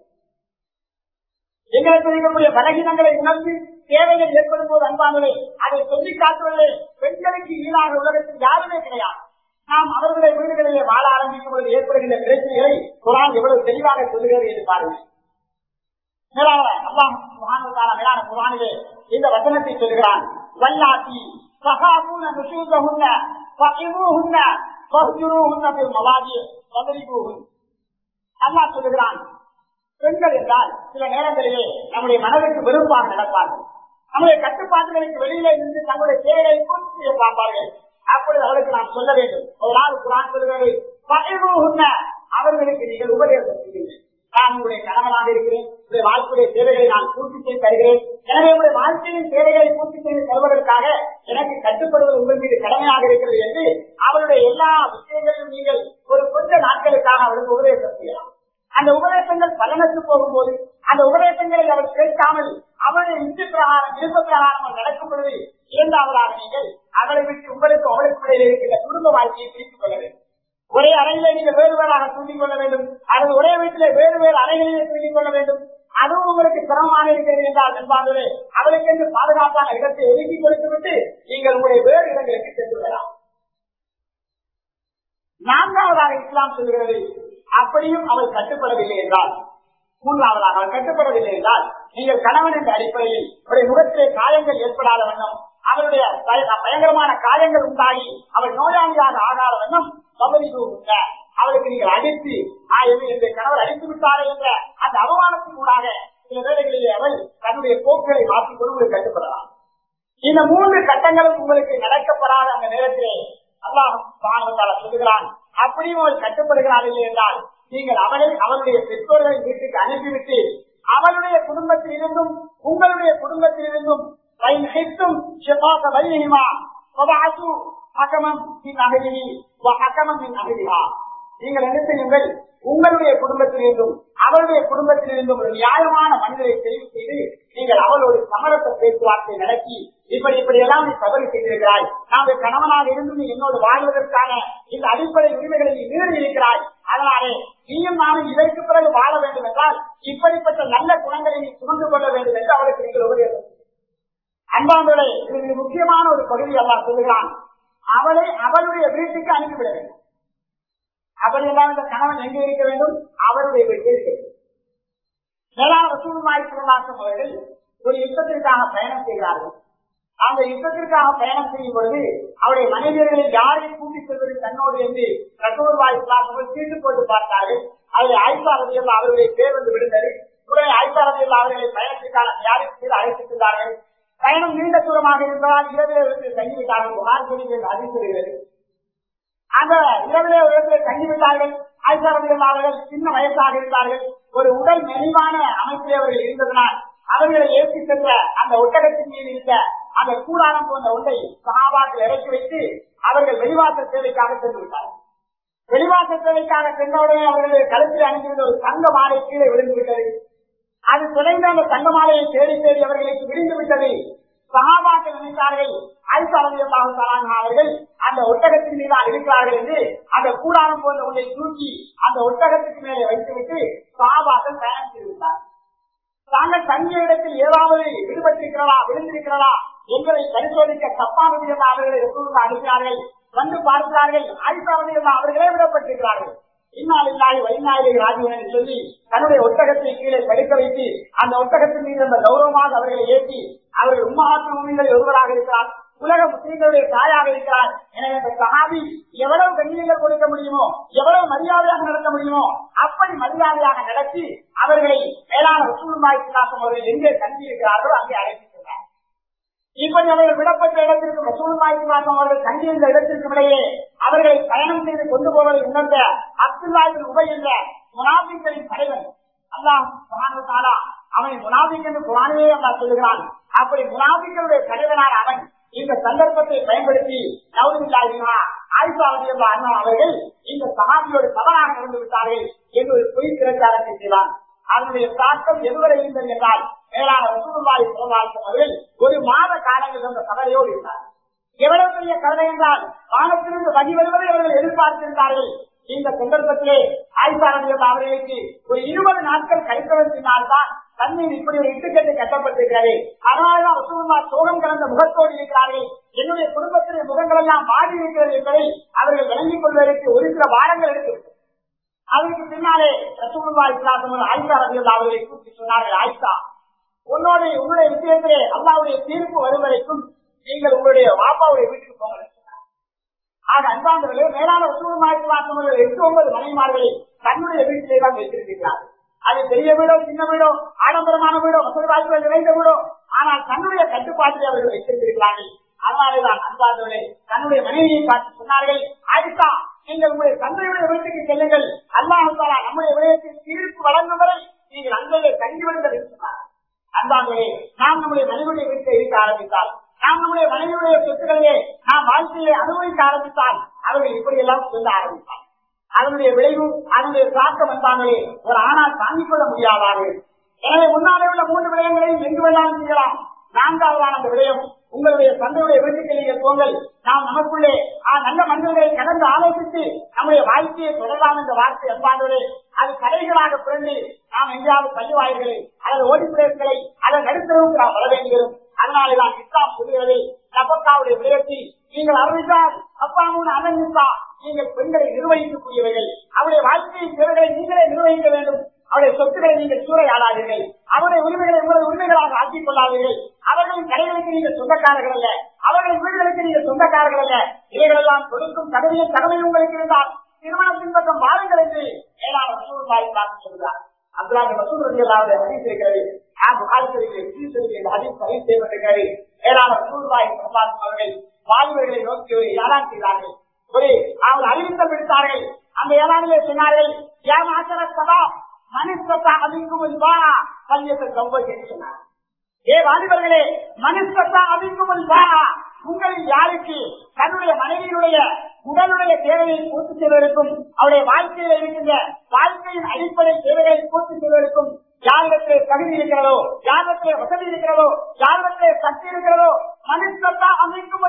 எங்களுக்கு இருக்கக்கூடிய பலகீனங்களை உணர்ந்து தேவைகள் ஏற்படும் போது அன்பானோடு அதை சொல்லி காட்டுவதிலே பெண்களுக்கு ஈடாக உலகத்தில் யாருமே கிடையாது நாம் அவர்களுடைய வீடுகளிலே வாழ ஆரம்பிக்கும் பொழுது ஏற்படுகின்ற பிரச்சனைகளை குரான் எவ்வளவு தெளிவாக சொல்லுகிறது என்று பாருங்கள் மேலான குரானிலே இந்த வசனத்தை சொல்கிறான் வல்லாத்தி சகாபூன நுசூதகுன்ன பகிமுகுன்ன பகுஜுருகுன்ன மவாதி பதறிபூகுன் அல்லாஹ் சொல்லுகிறான் பெண்கள் என்றால் சில நேரங்களிலே நம்முடைய மனதிற்கு வெறுப்பாக நடப்பார்கள் நம்முடைய கட்டுப்பாடுகளுக்கு வெளியிலே இருந்து தங்களுடைய தேவைகளை பூர்த்தி செய்ய பார்ப்பார்கள் அப்பொழுது அவளுக்கு நாம் சொல்ல வேண்டும் ஒரு நாள் குரான் சொல்கிறது பகிர்வுகின்ற அவர்களுக்கு நீங்கள் உபதேசம் செய்யுங்கள் நான் உங்களுடைய கணவனாக இருக்கிறேன் உங்களுடைய வாழ்க்கையுடைய தேவைகளை நான் பூர்த்தி செய்து தருகிறேன் எனவே உங்களுடைய வாழ்க்கையின் தேவைகளை பூர்த்தி செய்து தருவதற்காக எனக்கு கட்டுப்படுவது உங்கள் மீது கடமையாக இருக்கிறது என்று அவருடைய எல்லா விஷயங்களிலும் நீங்கள் ஒரு கொஞ்ச நாட்களுக்காக அவருக்கு உபதேசம் செய்யலாம் அந்த உபதேசங்கள் பலனற்று போகும்போது அந்த உபதேசங்களை அவர் கேட்காமல் அவருடைய இந்து பிரகாரம் விருப்ப பிரகாரம் அவர் நடக்கும் பொழுது இரண்டாவதாக நீங்கள் அவரை விட்டு உங்களுக்கு அவளுக்கு இடையில இருக்கின்ற குடும்ப வாழ்க்கையை பிரித்துக் கொள்ள வேண்டும் ஒரே அறையிலே நீங்கள் வேறு வேறாக தூண்டிக் கொள்ள வேண்டும் அல்லது ஒரே வீட்டிலே வேறு வேறு அறைகளிலே தூண்டிக் கொள்ள வேண்டும் அதுவும் உங்களுக்கு சிரமமாக இருக்கிறது என்றால் என்பார்களே அவளுக்கு என்று பாதுகாப்பான இடத்தை ஒதுக்கி கொடுத்து விட்டு நீங்கள் உங்களுடைய வேறு இடங்களுக்கு சென்று விடலாம் நான்காவதாக இஸ்லாம் சொல்கிறது அப்படியும் அவள் கட்டுப்படவில்லை என்றால் மூன்றாவதாக அவள் கட்டுப்படவில்லை என்றால் நீங்கள் கணவன் என்ற அடிப்படையில் அவருடைய முகத்திலே காயங்கள் ஏற்படாத வண்ணம் அவருடைய பய- பயங்கரமான காயங்கள் உண்டாகி அவள் நோயாளியாக ஆகாத வண்ணம் கவனிப்பு உண்ட அவளுக்கு நீங்கள் அடித்து ஆயது என்ற கணவர் அடித்து விட்டாரே என்ற அந்த அவமானத்தினூடாக சில வேளைகளிலே அவள் தன்னுடைய போக்குகளை மாற்றிக் கொண்டு உங்களுக்கு கட்டுப்படலாம் இந்த மூன்று கட்டங்களும் உங்களுக்கு நடக்கப்படாத அந்த நேரத்திலே அல்லாஹ் சுப்ஹானஹு சொல்லுகிறான் அப்படியும் அவள் கட்டுப்படுகிறாள் இல்லை என்றால் நீங்கள் அவளை அவளுடைய பெற்றோர்களின் வீட்டுக்கு அனுப்பிவிட்டு அவளுடைய குடும்பத்தில் இருந்தும் உங்களுடைய குடும்பத்தில் இருந்தும் வைத்தும் ஷிஃபாக வைனிமா வபஅது ஹகமம் மின் அஹ்லிஹி வ ஹகமம் மின் அஹ்லிஹா நீங்கள் என்ன செய்யுங்கள் உங்களுடைய குடும்பத்தில் இருந்தும் அவருடைய குடும்பத்தில் இருந்தும் ஒரு நியாயமான மனிதரை தெரிவு செய்து நீங்கள் அவளோடு சமரச பேச்சுவார்த்தை நடத்தி இப்படி இப்படி எல்லாம் நீ தவறு செய்திருக்கிறாய் நாங்கள் கணவனாக இருந்து நீ என்னோடு வாழ்வதற்கான இந்த அடிப்படை உரிமைகளை நீ மீறி இருக்கிறாய் அதனாலே நீயும் நானும் இதற்கு பிறகு வாழ வேண்டும் என்றால் இப்படிப்பட்ட நல்ல குணங்களை நீ சுமந்து கொள்ள வேண்டும் என்று அவளுக்கு நீங்கள் உபதேசம் அன்பாந்தோட இது மிக முக்கியமான ஒரு பகுதி எல்லாம் சொல்லுகிறான் அவளை அவளுடைய வீட்டுக்கு அனுப்பிவிட வேண்டும் அவள் எல்லாம் இந்த கணவன் எங்கே இருக்க வேண்டும் அவருடைய வீட்டில் இருக்க வேண்டும் மேலான ரசூலுமாய் திருநாசம் அவர்கள் ஒரு யுத்தத்திற்காக பயணம் செய்கிறார்கள் அந்த யுத்தத்திற்காக பயணம் செய்யும் பொழுது அவருடைய மனைவியர்களை யாரையும் கூட்டிச் செல்வது தன்னோடு என்று ரசூல்வாய் அவர்கள் தீர்த்து போட்டு பார்த்தார்கள் அதில் ஆயிஷா ரதியல்லா அவர்களுடைய பேர் வந்து விழுந்தது உடனே ஆயிஷா ரதியல்லா அவர்களை பயணத்திற்கான தயாரிப்பு செய்து அழைத்துச் சென்றார்கள் பயணம் நீண்ட தூரமாக இருந்ததால் இரவிலே இருந்து தங்கிவிட்டார்கள் புகார் சொல்லி அறிவித்திருக்கிறது அந்த இரவிலே ஒரு இடத்துல தங்கிவிட்டார்கள் ஆயிஷா ரதியல்லா அவர்கள் சின்ன வயசாக இருந்தார்கள் ஒரு உடல் மெலிவான அமைப்பிலே அவர்கள் இருந்ததனால் அவர்களை ஏற்றி சென்ற அந்த ஒட்டகத்தின் மீது இருந்த அந்த கூடாரம் போன்ற ஒன்றை சகாபாக்கள் இறக்கி வைத்து அவர்கள் வெளிவாசல் சேவைக்காக சென்று விட்டார்கள் வெளிவாசல் சேவைக்காக சென்றவுடனே அவர்களுடைய கழுத்தில் அணிந்திருந்த ஒரு தங்க மாலை கீழே விழுந்து விட்டது அது தொலைந்த அந்த தங்க மாலையை தேடி தேடி அவர்களுக்கு விழுந்து விட்டது சகாபாக்கள் நினைத்தார்கள் ஐசாரதியாக அவர்கள் அந்த ஒட்டகத்தின் மீது இருக்கிறார்கள் என்று அந்த கூடாரம் போன்ற ஒன்றை தூக்கி அந்த ஒட்டகத்துக்கு மேலே வைத்துவிட்டு சகாபாக்கள் பயணம் செய்துவிட்டார் தாங்கள் தங்கிய இடத்தில் ஏதாவது விடுபட்டிருக்கிறதா விழுந்திருக்கிறதா என்பதை பரிசோதிக்க தப்பானது என்ற அவர்களை எப்பொழுது அனுப்பினார்கள் வந்து பார்க்கிறார்கள் ஆயிஷாவது என்ற அவர்களே விடப்பட்டிருக்கிறார்கள் இந்நாளில்லாய் வைநாயகி ராஜீவன் சொல்லி தன்னுடைய ஒட்டகத்தை கீழே படுக்க வைத்து அந்த ஒட்டகத்தின் மீது அந்த கௌரவமாக அவர்களை ஏற்றி அவர்கள் உண்மாற்ற உண்மைகளில் ஒருவராக இருக்கிறார் உலக முஸ்லீம்களுடைய தாயாக இருக்கிறார் எனவே அந்த சஹாபி எவ்வளவு கண்ணியங்கள் கொடுக்க முடியுமோ எவ்வளவு மரியாதையாக நடத்த முடியுமோ அப்படி மரியாதையாக நடத்தி அவர்களை மேலான ரசூலுமாய் சிலாசம் அவர்கள் எங்கே தங்கி இருக்கிறார்களோ அங்கே அழைத்து சென்றார் இப்படி அவர்கள் விடப்பட்ட இடத்திற்கு ரசூலுமாய் சிலாசம் அவர்கள் தங்கியிருந்த இடத்திற்கும் இடையே அவர்களை பயணம் செய்து கொண்டு போவதை உணர்ந்த அப்துல்லாவின் உபை என்ற முனாபிகளின் தலைவன் அல்லாஹ் சுப்ஹானஹு வ தஆலா அவனை முனாபிக் என்று குரானிலே அல்லாஹ் சொல்லுகிறான் அப்படி முனாபிக்களுடைய தலைவனான அவன் இந்த சந்தர்ப்பத்தை பயன்படுத்தி நவதுல்லாஹிமா ஆயிஷா ரலியல்லாஹு அன்ஹா அவர்கள் இந்த சஹாபியோடு தவறாக நடந்து விட்டார்கள் என்று ஒரு பொய் பிரச்சாரத்தை செய்தான் அதனுடைய தாக்கம் எதுவரை இருந்தது என்றால் மேலான ரசூலுல்லாஹி ஸல்லல்லாஹு அலைஹி வஸல்லம் அவர்கள் ஒரு மாத காலங்கள் அந்த கவலையோடு இருந்தார் எவ்வளவு பெரிய கவலை என்றால் வானத்திலிருந்து வகி வருவதை அவர்கள் எதிர்பார்த்திருந்தார்கள் இந்த சந்தர்ப்பத்திலே ஆய்வாளர்கள் அவர்களுக்கு ஒரு இருபது நாட்கள் கழித்தவன் பின்னால்தான் தண்ணீர் இப்படி ஒரு இட்டுக்கட்டு கட்டப்பட்டிருக்கிறது அதனாலதான் ரசூலுல்லா சோகம் கலந்த முகத்தோடு இருக்கிறார்கள் என்னுடைய குடும்பத்திலே முகங்கள் எல்லாம் மாறி இருக்கிறது என்பதை அவர்கள் விளங்கிக் கொள்வதற்கு ஒரு சில வாரங்கள் எடுத்துவிட்டது அதற்கு பின்னாலே ரசூலுல்லா இஸ்லாசம் ஆயிஷா ரவியல்லா அவர்களை கூப்பிட்டு சொன்னார்கள் ஆயிஷா உன்னோட உங்களுடைய விஷயத்திலே அல்லாவுடைய தீர்ப்பு வரும் வரைக்கும் நீங்கள் உங்களுடைய வாப்பாவுடைய வீட்டுக்கு போங்க ஆக அன்பாந்தவர்களே மேலான சூழ்நாயகர்கள் எட்டு ஒன்பது மனைமார்களை தன்னுடைய வீட்டிலே தான் வைத்திருக்கிறார் அது பெரிய வீடோ சின்ன வீடோ ஆடம்பரமான வீடோ வசதி வாய்ப்புகள் நிறைந்த வீடோ ஆனால் தன்னுடைய கட்டுப்பாட்டில் அவர்கள் வைத்திருக்கிறார்கள் அதனாலேதான் அன்பாந்தவர்களே தன்னுடைய மனைவியை பார்த்து சொன்னார்கள் ஆயிஷா நீங்கள் உங்களுடைய தந்தையுடைய வீட்டுக்கு செல்லுங்கள் அல்லாஹாலா நம்முடைய விடயத்தில் தீர்ப்பு வழங்கும் வரை நீங்கள் அங்கே தங்கிவிடுங்கள் சொன்னார் அன்பாங்களே நாம் நம்முடைய மனைவியுடைய வீட்டை இருக்க ஆரம்பித்தால் நாம் நம்முடைய மனைவியுடைய சொத்துக்களையே நாம் வாழ்க்கையை அனுபவிக்க ஆரம்பித்தால் அவர்கள் இப்படி எல்லாம் சொல்ல ஆரம்பித்தார் அதனுடைய விளைவு அதனுடைய தாக்கம் வந்தாங்களே ஒரு ஆணால் தாங்கிக் கொள்ள முடியாதார்கள் எனவே முன்னாலே உள்ள மூன்று விடயங்களையும் எங்கு வேணாலும் செய்யலாம் நான்காவதான அந்த விடயம் உங்களுடைய தந்தையுடைய வீட்டுக்கு நீங்கள் போங்கள் நாம் நமக்குள்ளே ஆ, நல்ல மனிதர்களை கடந்து ஆலோசித்து நம்முடைய வாழ்க்கையை தொடரலாம் என்ற வார்த்தை என்பார்களே அது கடைகளாக பிறந்து நாம் எங்கேயாவது பள்ளிவாய்களை அல்லது ஓடிப்பிழைகளை அல்லது நடுத்தரவுக்கு நாம் வர வேண்டியதும் அதனாலேதான் இஸ்லாம் சொல்கிறது நபக்காவுடைய விடயத்தில் நீங்கள் அறிவித்தால் அப்பாமுன் அனங்கித்தா நீங்கள் பெண்களை நிர்வகிக்கக்கூடியவர்கள் அவருடைய வாழ்க்கையின் பிறகளை நீங்களே நிர்வகிக்க வேண்டும் அவருடைய சொத்துக்களை நீங்கள் சூறையாடாதீர்கள் அவருடைய உரிமைகளை உங்களது உரிமைகளாக ஆக்கிக் கொள்ளாதீர்கள் அவர்களின் கடைகளுக்கு நீங்கள் சொந்தக்காரர்கள் அல்ல அவர்களின் வீடுகளுக்கு நீங்கள் சொந்தக்காரர்கள் அல்ல இவைகளெல்லாம் கொடுக்கும் கடமையும் கடமையும் உங்களுக்கு இருந்தால் திருமணத்தின் பக்கம் வாருங்கள் என்று ஏழாம் ரசூலுல்லாஹி பார்த்து சொல்கிறார் அப்துல்லாஹி ரசூல் ரலியல்லாஹு அன்ஹு ஹதீஸ் இருக்கிறது ஆ புகாரி ஷரீஃபில் ஹதீஸ் ஷரீஃபில் இந்த ஹதீஸ் சஹீஹ் செய்யப்பட்டிருக்கிறது ஏழாம் ரசூலுல்லாஹி ஸல்லல்லாஹு அலைஹி அவர்கள் வாலிபர்களை நோக்கி ஒரு ஏலான் செய்தார்கள் ஒரு அவர் அறிவித்தம் விடுத்தார்கள் அந்த ஏலானிலே சொன்னார்கள் யா மாசர சபா மனுஷத்தா அதிகம் பள்ளியத்தை கம்பல் என்று சொன்னார் ஏ வாலிபர்களே மனுஷத்தா அதிகம் உங்களில் யாருக்கு தன்னுடைய மனைவியினுடைய உடலுடைய தேவையை பூர்த்தி செய்வதற்கும் அவருடைய வாழ்க்கையில் இருக்கின்ற வாழ்க்கையின் அடிப்படை தேவைகளை பூர்த்தி செய்வதற்கும் யாரிடத்திலே தகுதி இருக்கிறதோ யாரிடத்திலே வசதி இருக்கிறதோ யாரிடத்திலே சக்தி இருக்கிறதோ மனுஷத்தா அமைக்கும்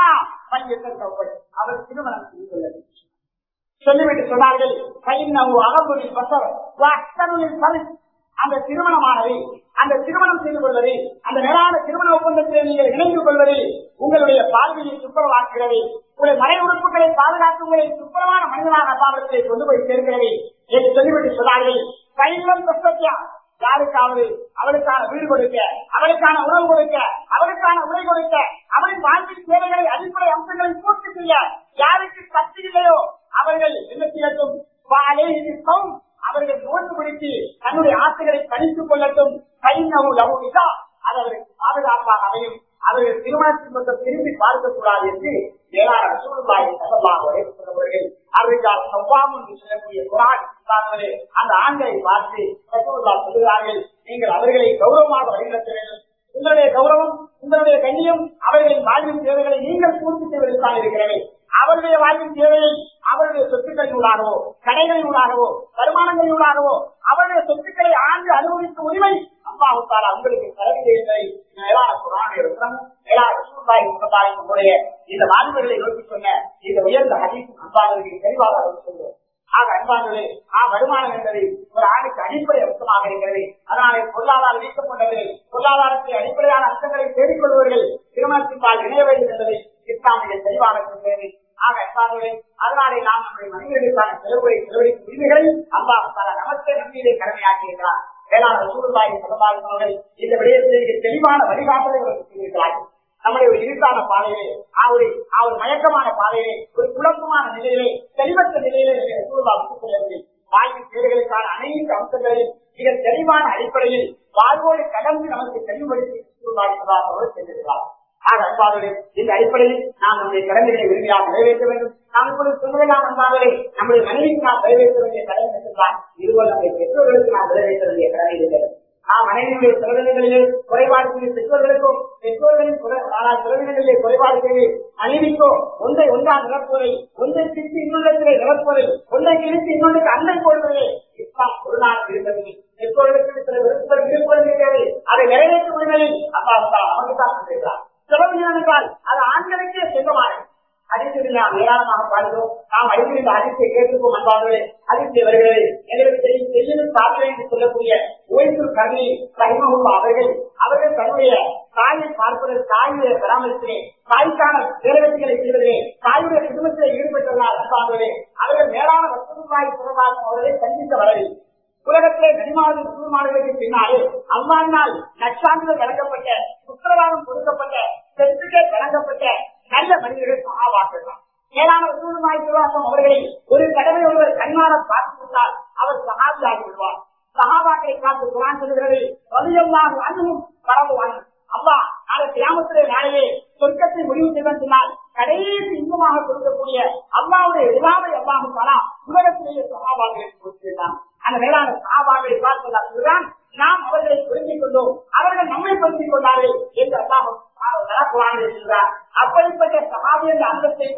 அவர் திருமணம் செய்து கொள்ள வேண்டும். சொல்லிவிட்டு சொன்னார்கள் பையனவு அகம்பொழில் பசர் அக்தனுளில் பரி அந்த திருமணமானது அந்த திருமணம் செய்து கொள்வது அந்த நேரான திருமண ஒப்பந்தத்தில் நீங்கள் இணைந்து கொள்வது உங்களுடைய பார்வையை சுப்பரவாக்குகிறது உங்களுடைய மறை உறுப்புகளை பாதுகாத்து உங்களை சுப்பரமான மனிதனாக அல்லாவிடத்திலே கொண்டு போய் சேர்க்கிறது என்று சொல்லிவிட்டு சொன்னார்கள் பையனம் கஷ்டத்தியா யாருக்காவது அவளுக்கான வீடு கொடுக்க அவளுக்கான உணவு கொடுக்க அவளுக்கான உடை கொடுக்க அவளின் வாழ்வின் தேவைகளை அடிப்படை அம்சங்களை பூர்த்தி செய்ய யாருக்கு சக்தி இல்லையோ அவர்கள் என்ன செய்யட்டும் வாழை நிற்கும் அவர்கள் நோட்டு பிடித்து தன்னுடைய ஆசைகளை கணித்துக் கொள்ளட்டும் கைநவு லவுதா அது அவருக்கு பாதுகாப்பாக அமையும் அவர்கள் திருமணத்தின் பக்கம் திரும்பி பார்க்க கூடாது என்று ஏழாயிரம் சூழ்நிலை சகமாக சொல்லப்படுகிறது அவர்கள் சவ்வாம் என்று சொல்லக்கூடிய குரான் இஸ்லாமிலே அந்த ஆண்களை பார்த்து ரசூலுல்லா சொல்கிறார்கள் நீங்கள் அவர்களை கௌரவமாக வழிநடத்த வேண்டும் உங்களுடைய கௌரவம் உங்களுடைய கண்ணியம் அவர்களின் வாழ்வின் தேவைகளை நீங்கள் பூர்த்தி செய்வதற்காக இருக்கிறது அவருடைய வாழ்வின் தேவையை அவருடைய சொத்துக்களினூடாகவோ கடைகளினூடாகவோ வருமானங்களினூடாகவோ அவருடைய சொத்துக்களை ஆண்டு அனுபவிக்கும் உரிமை அம்மாவுத்தாரா உங்களுக்கு தரவில்லை என்பதை மேலான குரானுடைய வசனம், மேலான ரசூலுல்லாஹி ஸல்லல்லாஹு அலைஹி வஸல்லம் இந்த வாலிபர்களை நோக்கி சொன்ன இந்த உயர்ந்த ஹதீஸ் அன்பாளர்களுக்கு தெளிவாக அவர் சொல்லுவோம் ஆக அன்பானது ஆ வருமானம் என்பது ஒரு ஆணுக்கு அடிப்படை அம்சமாக இருக்கிறது அதனாலே பொருளாதாரம் வீக்கப்பட்டவர்கள் பொருளாதாரத்தை அடிப்படையான அம்சங்களை தேடிக்கொள்வர்கள் திருமணத்தின்பால் இணைய வேண்டும் என்பதை இஸ்லாமிய தெளிவாக சொல்கிறது ஆக அன்பானவர்களே அதனாலே நாம் நம்முடைய மனிதர்களுக்கான செலவுகளை செலவழிக்கும் உரிமைகளை அல்லாஹ் பல நமக்கு நம்பியிலே கடமையாக்கி இருக்கிறார் வேளாண் சூழ்நிலை சமுதாயத்தவர்கள் இந்த விடயத்திற்கு தெளிவான வழிகாட்டலை இருக்கிறார்கள் நம்முடைய ஒரு இருக்கான பாதையிலே ஒரு ஒரு மயக்கமான பாதையிலே ஒரு குழப்பமான நிலையிலே தெளிவற்ற நிலையிலே சூழ்நிலை வாழ்க்கை தேவைகளுக்கான அனைத்து அம்சங்களையும் மிக தெளிவான அடிப்படையில் வாழ்வோடு கடந்து நமக்கு தெளிவுபடுத்தி சூழ்நிலை சென்றிருக்கிறார் ஆக அன்பாளர்களே இந்த அடிப்படையில் நாம் நம்முடைய கடமைகளை உரிமையாக நிறைவேற்ற வேண்டும் நாம் இப்பொழுது சொல்வதெல்லாம் அன்பாளர்களே நம்முடைய மனைவிக்கு நாம் நிறைவேற்ற வேண்டிய கடமை இருக்கின்றான் இதுபோல் நம்முடைய பெற்றோர்களுக்கு நாம் நிறைவேற்ற வேண்டிய கடமை இருக்கிறது நாம் மனைவியுடைய செலவினங்களிலே குறைபாடு செய்யும் பெற்றோர்களுக்கும் பெற்றோர்களின் குறை- ஆனால் செலவினங்களிலே குறைபாடு செய்து மனைவிக்கோ ஒன்றை ஒன்றா நிரப்புவதை ஒன்றை பிரித்து இன்னொன்றத்திலே நிரப்புவதை ஒன்றை கிழித்து இன்னொன்றுக்கு அன்னை போடுவதே இஸ்லாம் ஒரு நாள் இருக்கிறது பெற்றோர்களுக்கு சில விருப்பம் விருப்பம் தேவை அதை நிறைவேற்றும் உரிமையை அப்பா நமக்கு தான் சொல்கிறார் செலவினம் என்றால் அது ஆண்களுக்கே சொந்தமானது அதிர்ச்சி நாம் ஏராளமாக பாடுகிறோம் நாம் அடிக்கடி இந்த அதிர்ச்சியை கேட்டுக்கோம் அன்பார்களே அதிர்ச்சி வருகிறது எங்களுக்கு தெரியும் செய்யும் சாதனை என்று சொல்லக்கூடிய ஓய்வு கல்வி சகிமகுள்ள அவர்கள் அவர்கள் தன்னுடைய தாயை பார்ப்பது தாயுடைய பராமரிப்பிலே தாய்க்கான வேலைகளை செய்வதிலே தாயுடைய குடும்பத்திலே ஈடுபட்டுள்ளார் அன்பார்களே அவர்கள் மேலான வசூலாய் சிறந்தாலும் அவர்களை சந்திக்க வரவில்லை உலகத்திலே கனிமாவது சூழ்நாடுகளுக்கு பின்னாலே அவ்வாறினால் நற்சான்றிதழ் வழங்கப்பட்ட உத்தரவாதம் கொடுக்கப்பட்ட செர்டிபிகேட் வழங்கப்பட்ட நல்ல மனிதர்கள் சகாபாக்கள் தான் மேலான சூழ்நாய் சிவாசம் அவர்களை ஒரு கடமை ஒருவர் கண்மாற பார்த்து கொண்டால் அவர் சகாபியாகி விடுவார் சகாபாக்களை பார்த்து குரான் சொல்கிறது வலியல்லாக அன்பும் பரவுவான் அவ்வா நாளை கிராமத்திலே நாளையே சொர்க்கத்தை முடிவு செய்வன் சொன்னால் கடைசி இன்பமாக கொடுக்கக்கூடிய அம்மாவுடைய விழாவை அல்லாமல் பலா உலகத்திலேயே சகாபாக்களை கொடுத்திருந்தான் அந்த மேலான சகாபாக்களை பார்ப்பதான் நாம் அவர்களை பொருந்திக் கொண்டோம் அவர்கள் நம்மை பொருந்திக் கொண்டார்கள் என்று அல்லாஹ் சொல்றார் அப்படிப்பட்ட சகாபி என்ற அந்தத்தை கூட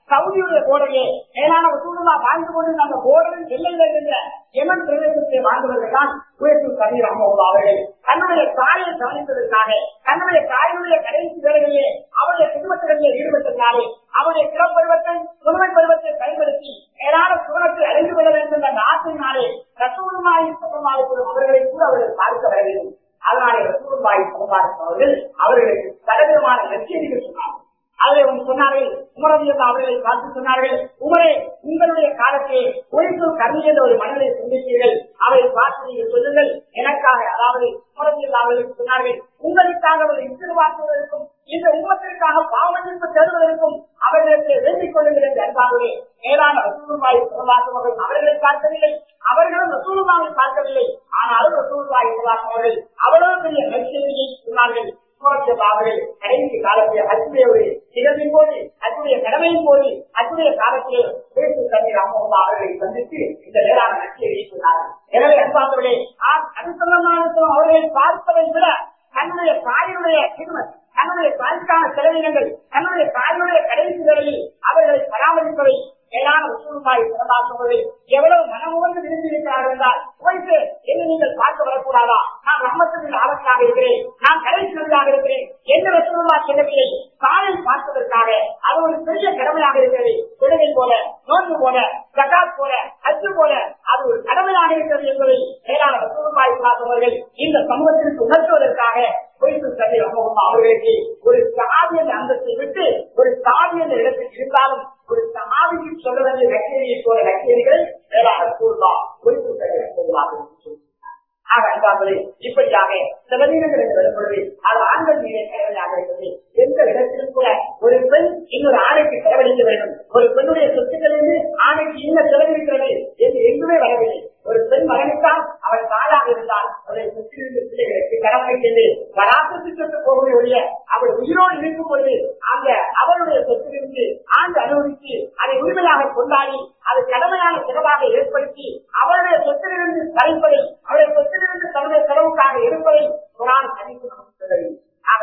சவுதியுடைய போர்டரிலே மேலான சூழ்நிலை வாழ்ந்து கொண்டு அந்த போர்டரின் எல்லையில் இருந்த எமன் பிரதேசத்தை வாழ்ந்தவர்கள் தான் உயர்த்து கபீர் அம்மா அவர்கள் தன்னுடைய தாயை கவனித்ததற்காக தன்னுடைய தாயினுடைய கடைசி வேலைகளிலே அவருடைய குடும்பத்திலே ஈடுபட்டதினாலே அவருடைய கிளப்பருவத்தை முழுமை பருவத்தை பயன்படுத்தி மேலான சுவனத்தை அறிந்து கொள்ள வேண்டும் என்ற ஆசையினாலே ரசூலுமாய் சுகமாயிருக்கும் அவர்களை கூட அவர்கள் பார்க்க வர வேண்டும் அதனாலே ரசூலுமாய் சுகமாயிருக்கும் அவர்கள் அவர்களுக்கு பலவிதமான லட்சியங்கள் சொன்னார்கள் அதில் ஒன்று சொன்னார்கள் உமரவியல் அவர்களை பார்த்து சொன்னார்கள் உமரே உங்களுடைய காலத்தில் ஒழிப்பு கம்மி என்ற ஒரு மனிதரை சந்தித்தீர்கள் அவரை பார்த்து நீங்கள் சொல்லுங்கள் எனக்காக அதாவது உமரவியல் அவர்களுக்கு சொன்னார்கள் உங்களுக்காக ஒரு எதிர்பார்ப்பதற்கும் இந்த உமத்திற்காக பாவமன்னிப்பு தருவதற்கும் அவர்களுக்கு வேண்டிக் கொள்ளுங்கள் என்று அன்பாகவே மேலான ரசூலுமாய் அவர்கள் அவர்களை பார்க்கவில்லை அவர்களும் ரசூலுமாவை பார்க்கவில்லை ஆனாலும் ரசூலுமாய் அவர்கள் அவ்வளவு பெரிய லட்சியத்தை சொன்னார்கள் அவர்கள் கடைசி காலத்தில் அச்சுடைய ஒரு நிகழ்வின் போது அச்சுடைய கடமையின் போது அச்சுடைய காலத்திலே பேசு தண்ணீர் அம்மா அவர்களை சந்தித்து இந்த வேளாண் லட்சியை சொன்னார்கள் எனவே அன்பார்களே அனுசரணமான அவர்களை பார்ப்பதை விட தன்னுடைய தாயினுடைய கிருமத் தன்னுடைய தாய்க்கான செலவினங்கள் தன்னுடைய தாயினுடைய கடைசி வேளையில் அவர்களை பராமரிப்பதை மேலான உசூருமாய் சிறந்தாக்குவது எவ்வளவு மனமுகந்து விரும்பியிருக்கிறார்கள் என்றால் போயிட்டு என்ன நீங்கள் பார்க்க வரக்கூடாதா நான் ரம்மத்தின் ஆபத்தாக இருக்கிறேன் நான் கடைசியாக இருக்கிறேன் எந்த ரசூலுமா செல்லவில்லை காலை பார்ப்பதற்காக அது ஒரு பெரிய கடமையாக இருக்கிறது தொழுகை போல நோன்பு போல ஜகாத் போல அச்சு போல அது ஒரு கடமையாக இருக்கிறது என்பதை மேலான ரசூலுமாய் பார்த்தவர்கள் இந்த சமூகத்திற்கு உணர்த்துவதற்காக பொய்த்து தண்ணி அவர்களுக்கு ஒரு சாதி என்ற அந்தத்தை விட்டு ஒரு சாதி என்ற இடத்தில் இருந்தாலும் ஒரு சமாதிக்கு சொல்ல வேண்டிய லட்சணியை போல லட்சணிகளை மேலாக கூறுவா பொய்த்து தண்ணி சொல்லுவார்கள் ஆக அன்பார்களே இப்படியாக சில வீரங்கள் என்று வரும்பொழுது அது ஆண்கள் மீதே கடமையாக இருக்கிறது எந்த இடத்திலும் கூட ஒரு பெண் இன்னொரு ஆணைக்கு செலவழிக்க வேண்டும் ஒரு பெண்ணுடைய சொத்துக்களிலிருந்து ஆணைக்கு இன்னும் செலவழிக்கிறது என்று எங்குமே வரவில்லை ஒரு பெண் மகனுக்கால் அவள் தாயாக இருந்தால் அவருடைய சொத்திலிருந்து பிள்ளைகளுக்கு கடமை சென்று வராசத்து சொத்து போகவே ஒழிய அவள் உயிரோடு இருக்கும் பொழுது அந்த அவருடைய சொத்திலிருந்து ஆண்டு அனுபவித்து அதை உரிமையாக கொண்டாடி அது கடமையான செலவாக ஏற்படுத்தி அவருடைய சொத்திலிருந்து கலைப்பதை அவருடைய சொத்திலிருந்து தன்னுடைய செலவுக்காக இருப்பதை குரான் கணிப்பு நமக்கு சொல்லவில்லை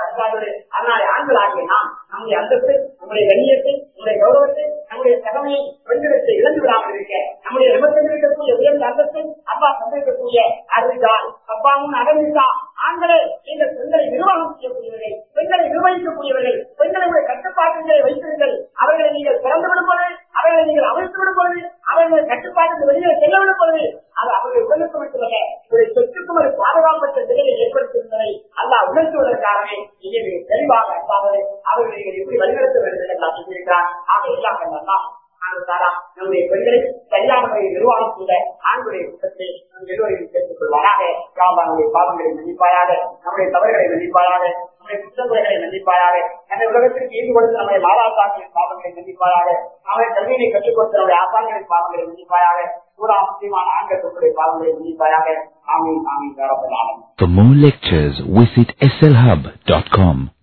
அதனால ஆண்களாகிய நாம் நம்முடைய அந்தஸ்து நம்முடைய கண்ணியத்தை நம்முடைய கௌரவத்தை நம்முடைய கடமையை பெண்களுக்கு இழந்து விடாமல் இருக்க நம்முடைய நிமிஷத்தில் இருக்கக்கூடிய உயர்ந்த அந்தஸ்து அப்பா சந்திக்கக்கூடிய அறிவித்தால் அப்பாவும் அடங்கிட்டா ஆண்களே நீங்கள் பெண்களை நிர்வாகம் செய்யக்கூடியவர்கள் பெண்களை நிர்வகிக்கக்கூடியவர்கள் பெண்களுடைய கட்டுப்பாட்டுகளை வைத்திருங்கள் அவர்களை நீங்கள் திறந்து விடும்போது அவர்களை நீங்கள் அவிழ்த்து விடும்போது அவர்களை கட்டுப்பாட்டுக்கு வெளியே செல்ல விடும்போது அது அவர்கள் உடலுக்கு மட்டுமல்ல ஒரு சொத்துக்கும் ஒரு பாதுகாப்பற்ற நிலையை ஏற்படுத்தியிருந்ததை அல்லா உணர்த்துவதற்காகவே இங்கே மிக தெளிவாக அல்லாமல் அவர்களை நீங்கள் எப்படி வழிநடத்த வேண்டும் என்று நான் சொல்லியிருக்கிறார் ஆக எல்லாம் கண்டா நம்முடைய பெண்களை சரியான முறையில் நிர்வாகம் செய்த ஆண்களுடைய குற்றத்தை நம் எல்லோரையும் சேர்த்துக் கொள்வாராக நம்முடைய பாவங்களை மன்னிப்பாயாக நம்முடைய தவறுகளை மன்னிப்பாயாக நம்முடைய குற்றங்குறைகளை மன்னிப்பாயாக அந்த உலகத்திற்கு ஈடு கொடுத்து நம்முடைய மாதாத்தாக்களின் பாவங்களை மன்னிப்பாயாக நம்முடைய கல்வியை கற்றுக் கொடுத்து நம்முடைய ஆசான்களின் பாவங்களை மன்னிப்பாயாக சூடா முக்கியமான ஆண்கள் தொற்றுடைய பாவங்களை மன்னிப்பாயாக ஆமீன் ஆமீன் For more lectures, visit slhub.com.